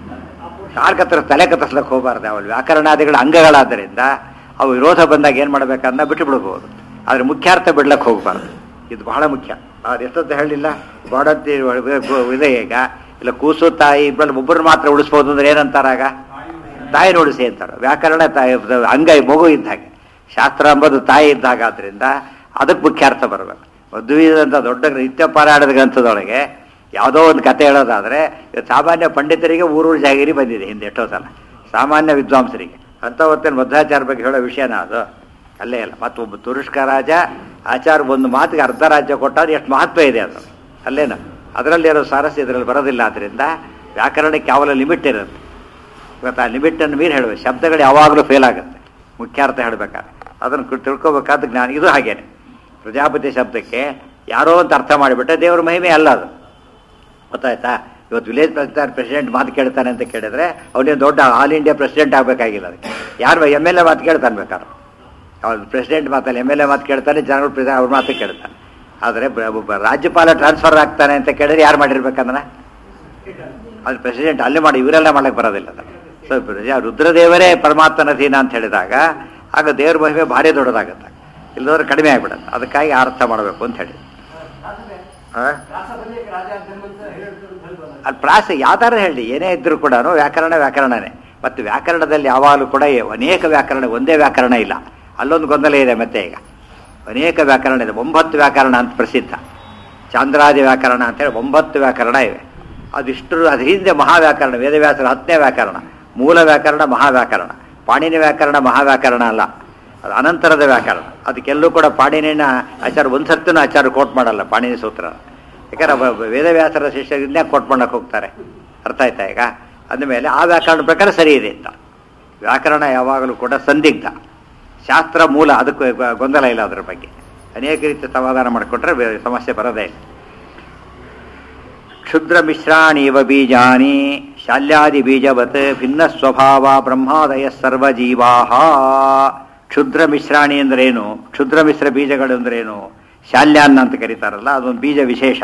ಕಾಲು ಕತ್ತರಿಸ್ ತಲೆ ಕತ್ತರಿಸ್ಲಕ್ಕೆ ಹೋಗಬಾರ್ದು ಅವಳು ವ್ಯಾಕರಣಾದಿಗಳ ಅಂಗಗಳಾದ್ದರಿಂದ ಅವು ವಿರೋಧ ಬಂದಾಗ ಏನು ಮಾಡ್ಬೇಕನ್ನ ಬಿಟ್ಟು ಬಿಡ್ಬೋದು ಆದರೆ ಮುಖ್ಯಾರ್ಥ ಬಿಡ್ಲಕ್ಕೆ ಹೋಗಬಾರ್ದು ಇದು ಬಹಳ ಮುಖ್ಯ ಅದು ಎಷ್ಟೊತ್ತು ಹೇಳಿಲ್ಲ ಬಾಡಂತಿ ಇದೆ ಈಗ ಇಲ್ಲ ಕೂಸು ತಾಯಿ ಇಬ್ಬರಲ್ಲಿ ಒಬ್ಬರು ಮಾತ್ರ ಉಳಿಸ್ಬೋದು ಅಂದ್ರೆ ಏನಂತಾರಾಗ ತಾಯಿ ಉಳಿಸಿ ಅಂತಾರೆ ವ್ಯಾಕರಣ ತಾಯಿ ಅಂಗ ಮಗು ಇದ್ದ ಹಾಗೆ ಶಾಸ್ತ್ರ ಎಂಬುದು ತಾಯಿ ಇದ್ದಾಗ ಆದ್ರಿಂದ ಅದಕ್ಕೆ ಮುಖ್ಯಾರ್ಥ ಬರಬೇಕು ಮದುವೆದಂಥ ದೊಡ್ಡ ನಿತ್ಯ ಪಾರಾಯಣದ ಗ್ರಂಥದೊಳಗೆ ಯಾವುದೋ ಒಂದು ಕತೆ ಹೇಳೋದಾದ್ರೆ ಇವತ್ತು ಸಾಮಾನ್ಯ ಪಂಡಿತರಿಗೆ ಊರೂರು ಜಾಗಿರಿ ಬಂದಿದೆ ಹಿಂದೆ ಎಷ್ಟೋ ಸಲ ಸಾಮಾನ್ಯ ವಿದ್ವಾಂಸರಿಗೆ ಅಂಥ ಹೊತ್ತೇನು ಮಧ್ವಾಚಾರ ಬಗ್ಗೆ ಹೇಳೋ ವಿಷಯನ ಅದು ಅಲ್ಲೇ ಇಲ್ಲ ಮತ್ತು ಒಬ್ಬ ತುರುಷ್ಕ ರಾಜ ಆಚಾರ ಒಂದು ಮಾತಿಗೆ ಅರ್ಧ ರಾಜ್ಯ ಕೊಟ್ಟಾದ್ರೆ ಎಷ್ಟು ಮಹತ್ವ ಇದೆ ಅದು ಅಲ್ಲೇನ ಅದರಲ್ಲಿ ಇರೋ ಸಾರಸ್ಯ ಇದರಲ್ಲಿ ಬರೋದಿಲ್ಲ ಆದ್ದರಿಂದ ವ್ಯಾಕರಣಕ್ಕೆ ಯಾವಲ್ಲ ಲಿಮಿಟ್ ಇರುತ್ತೆ ಇವತ್ತು ಆ ಲಿಮಿಟನ್ನು ಮೀರಿ ಹೇಳಬೇಕು ಶಬ್ದಗಳು ಯಾವಾಗಲೂ ಫೇಲ್ ಆಗುತ್ತೆ ಮುಖ್ಯಾರ್ಥ ಹೇಳಬೇಕಾದ್ರೆ ಅದನ್ನು ಕು- ತಿಳ್ಕೊಬೇಕಾದ ಜ್ಞಾನ ಇದು ಹಾಗೇನೆ ಪ್ರಜಾಪತಿ ಶಬ್ದಕ್ಕೆ ಯಾರೋ ಅಂತ ಅರ್ಥ ಮಾಡಿಬಿಟ್ರೆ ದೇವರ ಮಹಿಮೆ ಅಲ್ಲ ಅದು ಗೊತ್ತಾಯ್ತಾ ಇವತ್ತು ವಿಲೇಜ್ ಪ್ರೆಸಿಡೆಂಟ್ ಪ್ರೆಸಿಡೆಂಟ್ ಮಾತು ಕೇಳ್ತಾನೆ ಅಂತ ಕೇಳಿದ್ರೆ ಅವನೇನು ದೊಡ್ಡ ಆಲ್ ಇಂಡಿಯಾ ಪ್ರೆಸಿಡೆಂಟ್ ಆಗಬೇಕಾಗಿಲ್ಲ ಅದಕ್ಕೆ ಯಾರು ಎಮ್ ಎಲ್ ಎ ಮಾತು ಕೇಳ್ತಾನೆ ಬೇಕಾದ್ರೆ ಅವ್ರು ಪ್ರೆಸಿಡೆಂಟ್ ಮಾತಲ್ಲ ಎಮ್ ಎಲ್ ಎ ಮಾತು ಕೇಳ್ತಾನೆ ಜನಗಳು ಪ್ರೆಸಿ ಅವ್ರ ಮಾತು ಕೇಳ್ತಾನೆ ಆದರೆ ಬ- ಒಬ್ಬ ರಾಜ್ಯಪಾಲ ಟ್ರಾನ್ಸ್ಫರ್ ಆಗ್ತಾನೆ ಅಂತ ಕೇಳಿದ್ರೆ ಯಾರು ಮಾಡಿರ್ಬೇಕಂದ್ರೆ ಅದು ಪ್ರೆಸಿಡೆಂಟ್ ಅಲ್ಲೇ ಮಾಡಿ ಇವರೆಲ್ಲ ಮಾಡಕ್ಕೆ ಬರೋದಿಲ್ಲ ಅದು ಸೊ ಪ್ರಜಾ- ರುದ್ರದೇವರೇ ಪರಮಾತ್ಮನ ಅಧೀನ ಅಂತ ಹೇಳಿದಾಗ ಆಗ ದೇವ್ರ ಮಹಿಮೆ ಭಾರಿ ದೊಡ್ಡದಾಗುತ್ತೆ ಇಲ್ಲದವ್ರೆ ಕಡಿಮೆ ಆಗ್ಬಿಡುತ್ತೆ ಅದಕ್ಕಾಗಿ ಆ ಅರ್ಥ ಮಾಡಬೇಕು ಅಂತ ಹೇಳಿ ಆ? ಅಲ್ಲಿ ಪ್ರಾಸ ಯಾವ್ದಾರ ಹೇಳಿ ಏನೇ ಇದ್ರೂ ಕೂಡ ವ್ಯಾಕರಣ ವ್ಯಾಕರಣನೇ ಮತ್ತು ವ್ಯಾಕರಣದಲ್ಲಿ ಯಾವಾಗಲೂ ಕೂಡ ಅನೇಕ ವ್ಯಾಕರಣ ಒಂದೇ ವ್ಯಾಕರಣ ಇಲ್ಲ ಅಲ್ಲೊಂದು ಗೊಂದಲ ಇದೆ ಮತ್ತೆ ಈಗ ಅನೇಕ ವ್ಯಾಕರಣ ಇದೆ ಒಂಬತ್ತು ವ್ಯಾಕರಣ ಅಂತ ಪ್ರಸಿದ್ಧ ಚಾಂದ್ರಾದಿ ವ್ಯಾಕರಣ ಅಂತೇಳಿ ಒಂಬತ್ತು ವ್ಯಾಕರಣ ಇವೆ ಅದಿಷ್ಟು ಅದ್ರ ಹಿಂದೆ ಮಹಾವ್ಯಾಕರಣ ವೇದವ್ಯಾಸರ ಹತ್ತನೇ ವ್ಯಾಕರಣ ಮೂಲ ವ್ಯಾಕರಣ ಮಹಾವ್ಯಾಕರಣ ಪಾಣಿನಿ ವ್ಯಾಕರಣ ಮಹಾವ್ಯಾಕರಣ ಅಲ್ಲ ಅದು ಅನಂತರದ ವ್ಯಾಕರಣ ಅದಕ್ಕೆಲ್ಲೂ ಕೂಡ ಪಾಣಿನಿನ ಆಚಾರ ಒಂದು ಸರ್ತಿನೂ ಆಚಾರ ಕೋಟ್ ಮಾಡಲ್ಲ ಪಾಣಿನಿ ಸೂತ್ರ ಯಾಕಂದ್ರೆ ಒಬ್ಬ- ಒಬ್ಬ ವೇದವ್ಯಾಸರ ಶಿಷ್ಯರಿಂದ ಕೋಟ್ ಮಾಡಕ್ಕೆ ಹೋಗ್ತಾರೆ ಅರ್ಥ ಆಯ್ತಾ ಈಗ ಅಂದಮೇಲೆ ಆ ವ್ಯಾಕರಣ ಪ್ರಕಾರ ಸರಿ ಇದೆ ಅಂತ ವ್ಯಾಕರಣ ಯಾವಾಗಲೂ ಕೂಡ ಸಂದಿಗ್ಧ ಶಾಸ್ತ್ರ ಮೂಲ ಅದಕ್ಕೆ ಗ- ಗೊಂದಲ ಇಲ್ಲ ಅದರ ಬಗ್ಗೆ ಅನೇಕ ರೀತಿಯ ಸಮಾಧಾನ ಮಾಡಿಕೊಂಡ್ರೆ ಬೇ- ಸಮಸ್ಯೆ ಬರೋದೇ ಇಲ್ಲ ಕ್ಷುದ್ರ ಮಿಶ್ರಾಣೀವ ಬೀಜಾನಿ ಶಾಲ್ಯಾದಿ ಬೀಜವತ್ ಭಿನ್ನ ಸ್ವಭಾವ ಬ್ರಹ್ಮಾದಯ ಸರ್ವಜೀವಾ ಕ್ಷುದ್ರ ಮಿಶ್ರಾಣಿ ಅಂದ್ರೇನು ಕ್ಷುದ್ರ ಮಿಶ್ರ ಬೀಜಗಳು ಅಂದ್ರೇನು ಶಾಲ್ಯಾನ್ನ ಅಂತ ಕರೀತಾರಲ್ಲ ಅದೊಂದು ಬೀಜ ವಿಶೇಷ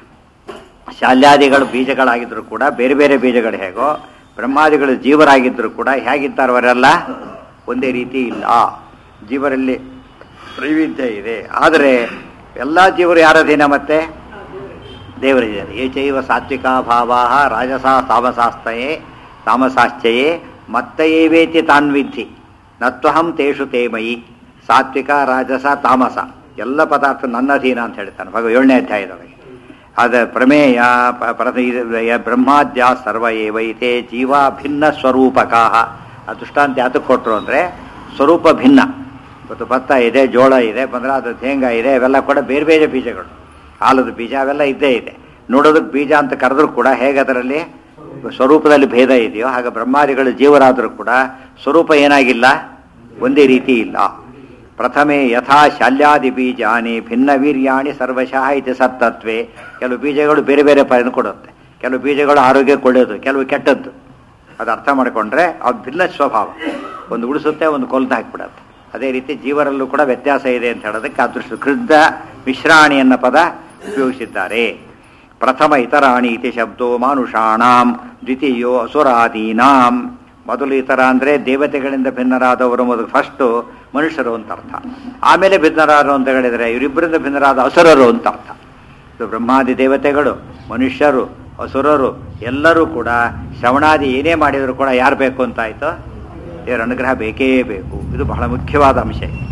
ಶಾಲ್ಯಾದಿಗಳು ಬೀಜಗಳಾಗಿದ್ದರೂ ಕೂಡ ಬೇರೆ ಬೇರೆ ಬೀಜಗಳು ಹೇಗೋ ಬ್ರಹ್ಮಾದಿಗಳು ಜೀವರಾಗಿದ್ದರೂ ಕೂಡ ಹೇಗಿದ್ದಾರವರೆಲ್ಲ ಒಂದೇ ರೀತಿ ಇಲ್ಲ ಜೀವರಲ್ಲಿ ವೈವಿಧ್ಯ ಇದೆ ಆದರೆ ಎಲ್ಲ ಜೀವರು ಯಾರ ಅಧೀನ ಮತ್ತೆ ದೇವರಿದ್ದಾರೆ ಏಚೈವ ಸಾತ್ವಿಕಾ ಭಾವಾ ರಾಜಸ ತಾಮಸಾಸ್ತಯೇ ತಾಮಸಾಶ್ಚಯೇ ಮತ್ತಯೇವೇತಿ ತಾನ್ವಿಧಿ ನತ್ವಹಂ ತೇಷು ತೇ ಮಯಿ ಸಾತ್ವಿಕ ರಾಜಸ ತಾಮಸ ಎಲ್ಲ ಪದಾರ್ಥ ನನ್ನ ಅಧೀನ ಅಂತ ಹೇಳ್ತಾನೆ ಭಗ ಏಳನೇ ಅಧ್ಯಾಯದೊಳಗೆ ಅದ ಪ್ರಮೇಯ ಪ- ಪ್ರಥ ಇದು ಯ- ಬ್ರಹ್ಮಾದ್ಯ ಸರ್ವ ಏವೈತೆ ಜೀವ ಭಿನ್ನ ಸ್ವರೂಪಕಾಹ ಆ ದೃಷ್ಟಾಂತ ಯಾತಕ್ಕೆ ಕೊಟ್ಟರು ಅಂದರೆ ಸ್ವರೂಪ ಭಿನ್ನ ಇವತ್ತು ಭತ್ತ ಇದೆ ಜೋಳ ಇದೆ ಬಂದ್ರೆ ಅದು ಶೇಂಗಾ ಇದೆ ಅವೆಲ್ಲ ಕೂಡ ಬೇರೆ ಬೇರೆ ಬೀಜಗಳು ಆಲದ ಬೀಜ ಅವೆಲ್ಲ ಇದ್ದೇ ಇದೆ ನೋಡೋದಕ್ಕೆ ಬೀಜ ಅಂತ ಕರೆದ್ರೂ ಕೂಡ ಹೇಗೆ ಅದರಲ್ಲಿ ಸ್ವರೂಪದಲ್ಲಿ ಭೇದ ಇದೆಯೋ ಹಾಗೆ ಬ್ರಹ್ಮಾದಿಗಳು ಜೀವರಾದರೂ ಕೂಡ ಸ್ವರೂಪ ಏನಾಗಿಲ್ಲ ಒಂದೇ ರೀತಿ ಇಲ್ಲ ಪ್ರಥಮೆ ಯಥಾ ಶಾಲ್ಯಾದಿ ಬೀಜಾನಿ ಭಿನ್ನ ವೀರ್ಯಾಣಿ ಸರ್ವಶಃ ಇತಿ ಸತ್ತತ್ವೆ ಕೆಲವು ಬೀಜಗಳು ಬೇರೆ ಬೇರೆ ಫಲನ ಕೊಡುತ್ತೆ ಕೆಲವು ಬೀಜಗಳು ಆರೋಗ್ಯಕ್ಕೆ ಒಳ್ಳೆಯದು ಕೆಲವು ಕೆಟ್ಟದ್ದು ಅದು ಅರ್ಥ ಮಾಡಿಕೊಂಡ್ರೆ ಅದು ಭಿನ್ನ ಸ್ವಭಾವ ಒಂದು ಉಳಿಸುತ್ತೆ ಒಂದು ಕೊಲ್ತು ಹಾಕಿಬಿಡತ್ತೆ ಅದೇ ರೀತಿ ಜೀವರಲ್ಲೂ ಕೂಡ ವ್ಯತ್ಯಾಸ ಇದೆ ಅಂತ ಹೇಳೋದಕ್ಕೆ ಅದೃಷ್ಟ ಕೃದ್ಧ ಮಿಶ್ರಾಣಿ ಅನ್ನೋ ಪದ ಉಪಯೋಗಿಸಿದ್ದಾರೆ ಪ್ರಥಮ ಇತರಾಣಿ ಇತಿ ಶಬ್ದೋ ಮಾನುಷಾಣಾಂ ದ್ವಿತೀಯೋ ಅಸುರಾದೀನಾಂ ಮೊದಲು ಇತರ ಅಂದರೆ ದೇವತೆಗಳಿಂದ ಭಿನ್ನರಾದವರು ಮೊದಲು ಫಸ್ಟು ಮನುಷ್ಯರು ಅಂತ ಅರ್ಥ ಆಮೇಲೆ ಭಿನ್ನರಾದರು ಅಂತ ಹೇಳಿದರೆ ಇವರಿಬ್ಬರಿಂದ ಭಿನ್ನರಾದ ಅಸುರರು ಅಂತ ಅರ್ಥ ಇದು ಬ್ರಹ್ಮಾದಿ ದೇವತೆಗಳು ಮನುಷ್ಯರು ಅಸುರರು ಎಲ್ಲರೂ ಕೂಡ ಶ್ರವಣಾದಿ ಏನೇ ಮಾಡಿದರೂ ಕೂಡ ಯಾರು ಬೇಕು ಅಂತ ಆಯಿತು ದೇವರ ಅನುಗ್ರಹ ಬೇಕೇ ಬೇಕು ಇದು ಬಹಳ ಮುಖ್ಯವಾದ ಅಂಶ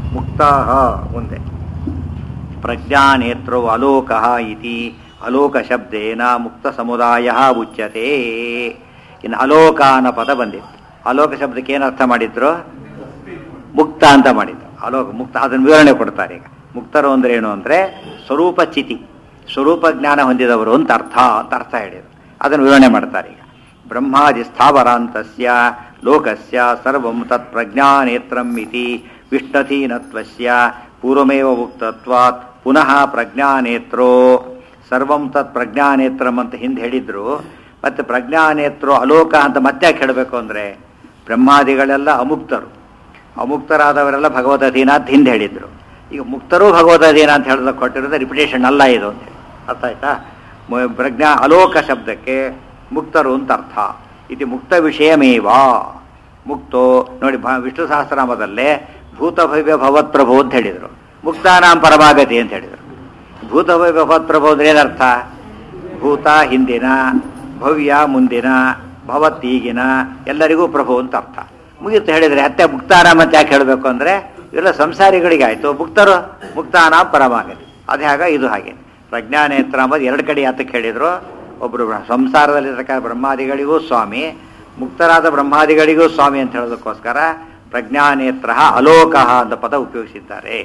ಮುಕ್ತ ಮುಂದೆ ಪ್ರಜ್ಞಾನೇತ್ರೋ ಅಲೋಕ ಇತಿ ಅಲೋಕ ಶಬ್ದೇನ ಮುಕ್ತ ಸಮುದಾಯ ಉಚ್ಯತೆ ಇನ್ನು ಅಲೋಕ ಅನ್ನೋ ಪದ ಬಂದಿತ್ತು ಅಲೋಕ ಶಬ್ದಕ್ಕೆ ಏನು ಅರ್ಥ ಮಾಡಿದ್ರು ಮುಕ್ತ ಅಂತ ಮಾಡಿದ್ರು ಅಲೋಕ ಮುಕ್ತ ಅದನ್ನು ವಿವರಣೆ ಕೊಡ್ತಾರೆ ಈಗ ಮುಕ್ತರು ಅಂದ್ರೆ ಏನು ಅಂದ್ರೆ ಸ್ವರೂಪ ಚಿತಿ ಸ್ವರೂಪ ಜ್ಞಾನ ಹೊಂದಿದವರು ಅಂತ ಅರ್ಥ ಅಂತ ಅರ್ಥ ಹೇಳಿದ್ರು ಅದನ್ನು ವಿವರಣೆ ಮಾಡ್ತಾರೆ ಈಗ ಬ್ರಹ್ಮಾದಿ ಸ್ಥಾವರಾಂತಸ್ಯ ಲೋಕಸ್ಯ ಸರ್ವಂ ತತ್ ಪ್ರಜ್ಞಾನೇತ್ರಂ ಇತಿ ವಿಷ್ಣತೀನತ್ವಸ್ಯ ಪೂರ್ವಮೇವ ಉಕ್ತತ್ವಾತ್ ಪುನಃ ಪ್ರಜ್ಞಾನೇತ್ರೋ ಸರ್ವಂ ತತ್ ಪ್ರಜ್ಞಾನೇತ್ರಂ ಅಂತ ಹಿಂದೆ ಹೇಳಿದ್ರು ಮತ್ತೆ ಪ್ರಜ್ಞಾನೇತ್ರೋ ಅಲೋಕ ಅಂತ ಮತ್ತೆ ಯಾಕೆ ಹೇಳಬೇಕು ಅಂದ್ರೆ ಬ್ರಹ್ಮಾದಿಗಳೆಲ್ಲ ಅಮುಕ್ತರು ಅಮುಕ್ತರಾದವರೆಲ್ಲ ಭಗವದಧೀನ ಅಂತ ಹಿಂದೆ ಹೇಳಿದ್ರು ಈಗ ಮುಕ್ತರು ಭಗವದಧೀನ ಅಂತ ಹೇಳೋದಕ್ಕೆ ಕೊಟ್ಟಿರೋದು ರಿಪಿಟೇಷನ್ ಅಲ್ಲ ಇದು ಅಂತ ಹೇಳಿ ಅರ್ಥ ಆಯ್ತಾ ಮ- ಪ್ರಜ್ಞಾ ಅಲೋಕ ಶಬ್ದಕ್ಕೆ ಮುಕ್ತರು ಅಂತ ಅರ್ಥ ಇದು ಮುಕ್ತ ವಿಷಯಮೇವ ಮುಕ್ತೋ ನೋಡಿ ಭ- ವಿಷ್ಣು ಸಹಸ್ರನಾಮದಲ್ಲೇ ಭೂತಭವ್ಯ ಭವತ್ಪ್ರಭು ಅಂತ ಹೇಳಿದರು ಮುಕ್ತಾನಾಂ ಪರಮಾಗತಿ ಅಂತ ಹೇಳಿದರು ಭೂತಭವ್ಯ ಭವತ್ಪ್ರಭು ಅಂದ್ರೆ ಏನರ್ಥ ಭೂತ ಹಿಂದಿನ ಭವ್ಯ ಮುಂದಿನ ಭವತ್ ಈಗಿನ ಎಲ್ಲರಿಗೂ ಪ್ರಭು ಅಂತ ಅರ್ಥ ಮುಗಿತು ಹೇಳಿದ್ರೆ ಅತ್ತೆ ಮುಕ್ತಾನಾಮ ಅಂತ ಯಾಕೆ ಹೇಳಬೇಕು ಅಂದ್ರೆ ಇವೆಲ್ಲ ಸಂಸಾರಿಗಳಿಗೆ ಆಯ್ತು ಮುಕ್ತರು ಮುಕ್ತಾನ ಪರಮಾಗತಿ ಅದೇ ಹಾಗ ಇದು ಹಾಗೆ ಪ್ರಜ್ಞಾನೇತ್ರ ಅಂಬದು ಎರಡು ಕಡೆ ಯಾತಕ್ಕೆ ಹೇಳಿದ್ರು ಒಬ್ಬರು ಸಂಸಾರದಲ್ಲಿರ್ತಕ್ಕ ಬ್ರಹ್ಮಾದಿಗಳಿಗೂ ಸ್ವಾಮಿ ಮುಕ್ತರಾದ ಬ್ರಹ್ಮಾದಿಗಳಿಗೂ ಸ್ವಾಮಿ ಅಂತ ಹೇಳೋದಕ್ಕೋಸ್ಕರ ಪ್ರಜ್ಞಾನೇತ್ರ ಅಲೋಕ ಅಂತ ಪದ ಉಪಯೋಗಿಸಿದ್ದಾರೆ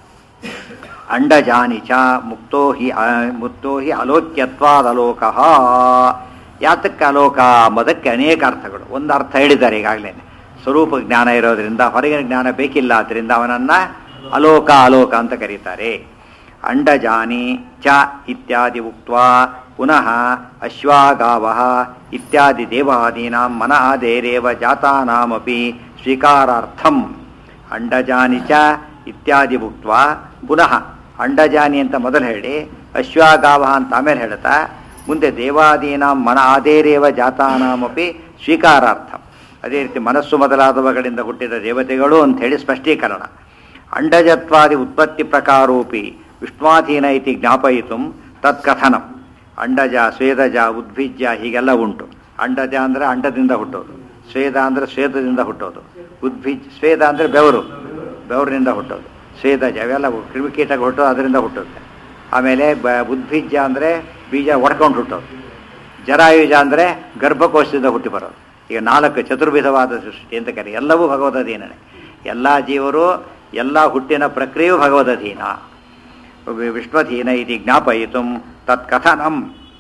ಅಂಡಜಾನಿ ಚ ಮುಕ್ತೋ ಹಿ ಅ- ಮುಕ್ತೋ ಹಿ ಅಲೋಕ್ಯತ್ವಾದಲೋಕ ಯಾತಕ್ಕೆ ಅಲೋಕ ಎಂಬುದಕ್ಕೆ ಅನೇಕ ಅರ್ಥಗಳು ಒಂದು ಅರ್ಥ ಹೇಳಿದ್ದಾರೆ ಈಗಾಗಲೇ ಸ್ವರೂಪ ಜ್ಞಾನ ಇರೋದ್ರಿಂದ ಹೊರಗಿನ ಜ್ಞಾನ ಬೇಕಿಲ್ಲ ಆದ್ದರಿಂದ ಅವನನ್ನ ಅಲೋಕ ಅಲೋಕ ಅಂತ ಕರೀತಾರೆ ಅಂಡಜಾನಿ ಚ ಇತ್ಯಾದಿ ಉಕ್ತ್ವಾ ಪುನಃ ಅಶ್ವಾಗಾವ ಇತ್ಯಾದಿ ದೇವಾದೀನಾಂ ಮನಃ ದೇರೇವ ಜಾತಾನಾಮಪಿ ಸ್ವೀಕಾರಾರ್ಥಂ ಅಂಡಜಾನಿ ಚ ಇತ್ಯಾದಿ ಉಕ್ತ್ವಾ ಪುನಃ ಅಂಡಜಾನಿ ಅಂತ ಮೊದಲು ಹೇಳಿ ಅಶ್ವಾಗಾವ ಅಂತ ಆಮೇಲೆ ಹೇಳ್ತಾ ಮುಂದೆ ದೇವಾದೀನಾಂ ಮನ ಆದೇರೇವ ಜಾತಾನಾಮಪಿ ಸ್ವೀಕಾರಾರ್ಥ ಅದೇ ರೀತಿ ಮನಸ್ಸು ಮೊದಲಾದವುಗಳಿಂದ ಹುಟ್ಟಿದ ದೇವತೆಗಳು ಅಂತ ಹೇಳಿ ಸ್ಪಷ್ಟೀಕರಣ ಅಂಡಜತ್ವಾದಿ ಉತ್ಪತ್ತಿ ಪ್ರಕಾರೋಪಿ ವಿಷ್ಣುವಾಧೀನ ಇತಿ ಜ್ಞಾಪಯಿತು ತತ್ಕಥನಂ ಅಂಡಜ ಸ್ವೇದಜ ಉದ್ಭಿಜ್ಯ ಹೀಗೆಲ್ಲ ಉಂಟು ಅಂಡಜ ಅಂದರೆ ಅಂಡದಿಂದ ಹುಟ್ಟೋದು ಸ್ವೇದ ಅಂದರೆ ಸ್ವೇದದಿಂದ ಹುಟ್ಟೋದು ಉದ್ಭಿಜ್ ಸ್ವೇದ ಅಂದರೆ ಬೆವರು ಬೆವರಿನಿಂದ ಹುಟ್ಟೋದು ಸ್ವೇದಜ ಅವೆಲ್ಲ ಕ್ರಿಮಿಕೀಟಗಳು ಹುಟ್ಟೋದು ಅದರಿಂದ ಹುಟ್ಟುತ್ತೆ ಆಮೇಲೆ ಬ ಉದ್ಭಿಜ್ಯ ಅಂದರೆ ಬೀಜ ಒಡ್ಕೊಂಡು ಹುಟ್ಟೋದು ಜರಾಯುಜ ಅಂದರೆ ಗರ್ಭಕೋಶದಿಂದ ಹುಟ್ಟಿ ಬರೋದು ಈಗ ನಾಲ್ಕು ಚತುರ್ವಿಧವಾದ ಸೃಷ್ಟಿ ಅಂತ ಕರೆ ಎಲ್ಲವೂ ಭಗವದಧೀನನೇ ಎಲ್ಲ ಜೀವರು ಎಲ್ಲ ಹುಟ್ಟಿನ ಪ್ರಕ್ರಿಯೆಯೂ ಭಗವದಧೀನ ವಿ- ವಿಶ್ವಧೀನ ಇತಿ ಜ್ಞಾಪಯಿತು ತತ್ಕಥನಂ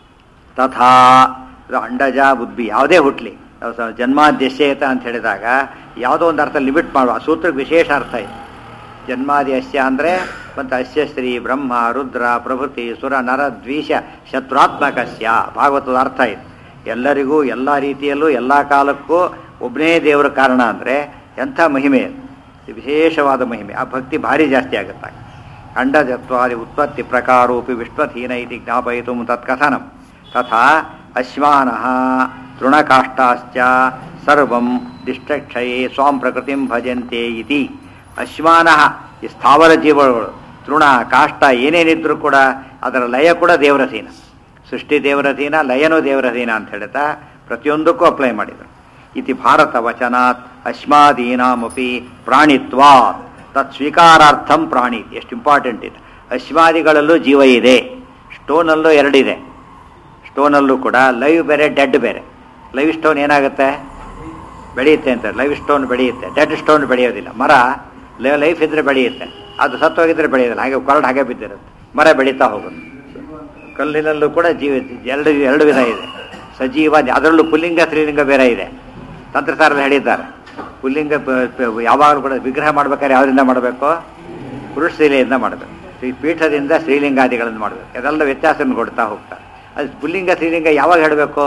ತಥಾ ಇದು ಅಂಡಜ ಬುದ್ಧಿ ಯಾವುದೇ ಹುಟ್ಟಲಿ ಜನ್ಮಾದ್ಯಶ್ಯೇತ ಅಂತ ಹೇಳಿದಾಗ ಯಾವುದೋ ಒಂದು ಅರ್ಥ ಲಿಮಿಟ್ ಮಾಡುವ ಆ ಸೂತ್ರಕ್ಕೆ ವಿಶೇಷ ಅರ್ಥ ಇದೆ ಜನ್ಮಾದಿ ಅಸ್ಯ ಅಂದರೆ ಮತ್ತು ಅಸ್ಯ ಶ್ರೀ ಬ್ರಹ್ಮ ರುದ್ರ ಪ್ರಭೃತಿ ಸುರ ನರ ದ್ವೇಷ ಶತ್ರುತ್ಮಕಸ್ಯ ಭಾಗವತದ ಅರ್ಥ ಇದೆ ಎಲ್ಲರಿಗೂ ಎಲ್ಲ ರೀತಿಯಲ್ಲೂ ಎಲ್ಲ ಕಾಲಕ್ಕೂ ಒಬ್ಬನೇ ದೇವರ ಕಾರಣ ಅಂದರೆ ಎಂಥ ಮಹಿಮೆ ಅದು. ಇದು ವಿಶೇಷವಾದ ಮಹಿಮೆ ಆ ಭಕ್ತಿ ಭಾರಿ ಜಾಸ್ತಿ ಆಗುತ್ತೆ ಅಂಡಜತ್ವಾದಿ ಉತ್ಪತ್ತಿ ಪ್ರಕಾರೋಪಿ ವಿಶ್ವಧೀನ ಇತಿ ಜ್ಞಾಪಯಿತು ತತ್ಕಥನಂ ತಥಾ ಅಶ್ವಾನಃ ತೃಣಕಾಷ್ಠಾಶ್ಚ ಸರ್ವಂ ದಿಷ್ಟಕ್ಷಯೇ ಸ್ವಾಂ ಪ್ರಕೃತಿಂ ಭಜಂತೆ ಇತಿ ಅಶ್ವಾನಃ ಈ ಸ್ಥಾವರ ಜೀವಗಳು ತೃಣ ಕಾಷ್ಟ ಏನೇನಿದ್ರು ಕೂಡ ಅದರ ಲಯ ಕೂಡ ದೇವರಧೀನ ಸೃಷ್ಟಿ ದೇವರಧೀನ ಲಯನೂ ದೇವರಧೀನ ಅಂತ ಹೇಳ್ತಾ ಪ್ರತಿಯೊಂದಕ್ಕೂ ಅಪ್ಲೈ ಮಾಡಿದರು ಇತಿ ಭಾರತ ವಚನಾತ್ ಅಶ್ಮಾದೀನಾಮಪಿ ಪ್ರಾಣಿತ್ವಾತ್ ತತ್ ಸ್ವೀಕಾರಾರ್ಥಂ ಪ್ರಾಣಿ ಎಷ್ಟು ಇಂಪಾರ್ಟೆಂಟ್ ಇದೆ ಅಶ್ವಾದಿಗಳಲ್ಲೂ ಜೀವ ಇದೆ ಸ್ಟೋನಲ್ಲೂ ಎರಡಿದೆ ಸ್ಟೋನಲ್ಲೂ ಕೂಡ ಲೈವ್ ಬೇರೆ ಡೆಡ್ ಬೇರೆ ಲೈವ್ ಸ್ಟೋನ್ ಏನಾಗುತ್ತೆ ಬೆಳೆಯುತ್ತೆ ಅಂತ ಲೈವ್ ಸ್ಟೋನ್ ಬೆಳೆಯುತ್ತೆ ಡೆಡ್ ಸ್ಟೋನ್ ಬೆಳೆಯೋದಿಲ್ಲ ಮರ ಲೈಫ್ ಇದ್ರೆ ಬೆಳೆಯುತ್ತೆ ಅದು ಸತ್ತೋಗಿದ್ರೆ ಬೆಳೆಯೋದಿಲ್ಲ ಹಾಗೆ ಕೊರಡು ಹಾಗೆ ಬಿದ್ದಿರುತ್ತೆ ಮರ ಬೆಳೀತಾ ಹೋಗುತ್ತೆ ಕಲ್ಲಿನಲ್ಲೂ ಕೂಡ ಜೀವ ಎರಡು ಎರಡು ವಿಧ ಇದೆ ಸಜೀವ ಅದರಲ್ಲೂ ಪುಲ್ಲಿಂಗ ಸ್ತ್ರೀಲಿಂಗ ಬೇರೆ ಇದೆ ತಂತ್ರಸಾರಲ್ಲಿ ಹೇಳಿದ್ದಾರೆ ಪುಲ್ಲಿಂಗ ಪ- ಪ- ಯಾವಾಗಲೂ ಕೂಡ ವಿಗ್ರಹ ಮಾಡ್ಬೇಕಾದ್ರೆ ಯಾವ್ದರಿಂದ ಮಾಡಬೇಕು ಪುರುಷ ಶೀಲೆಯಿಂದ ಮಾಡಬೇಕು ಈ ಪೀಠದಿಂದ ಶ್ರೀಲಿಂಗಾದಿಗಳನ್ನು ಮಾಡಬೇಕು ಅದೆಲ್ಲ ವ್ಯತ್ಯಾಸವನ್ನು ಕೊಡ್ತಾ ಹೋಗ್ತಾರೆ ಅದು ಪುಲ್ಲಿಂಗ ಸ್ತ್ರೀಲಿಂಗ ಯಾವಾಗ ಹೇಳಬೇಕು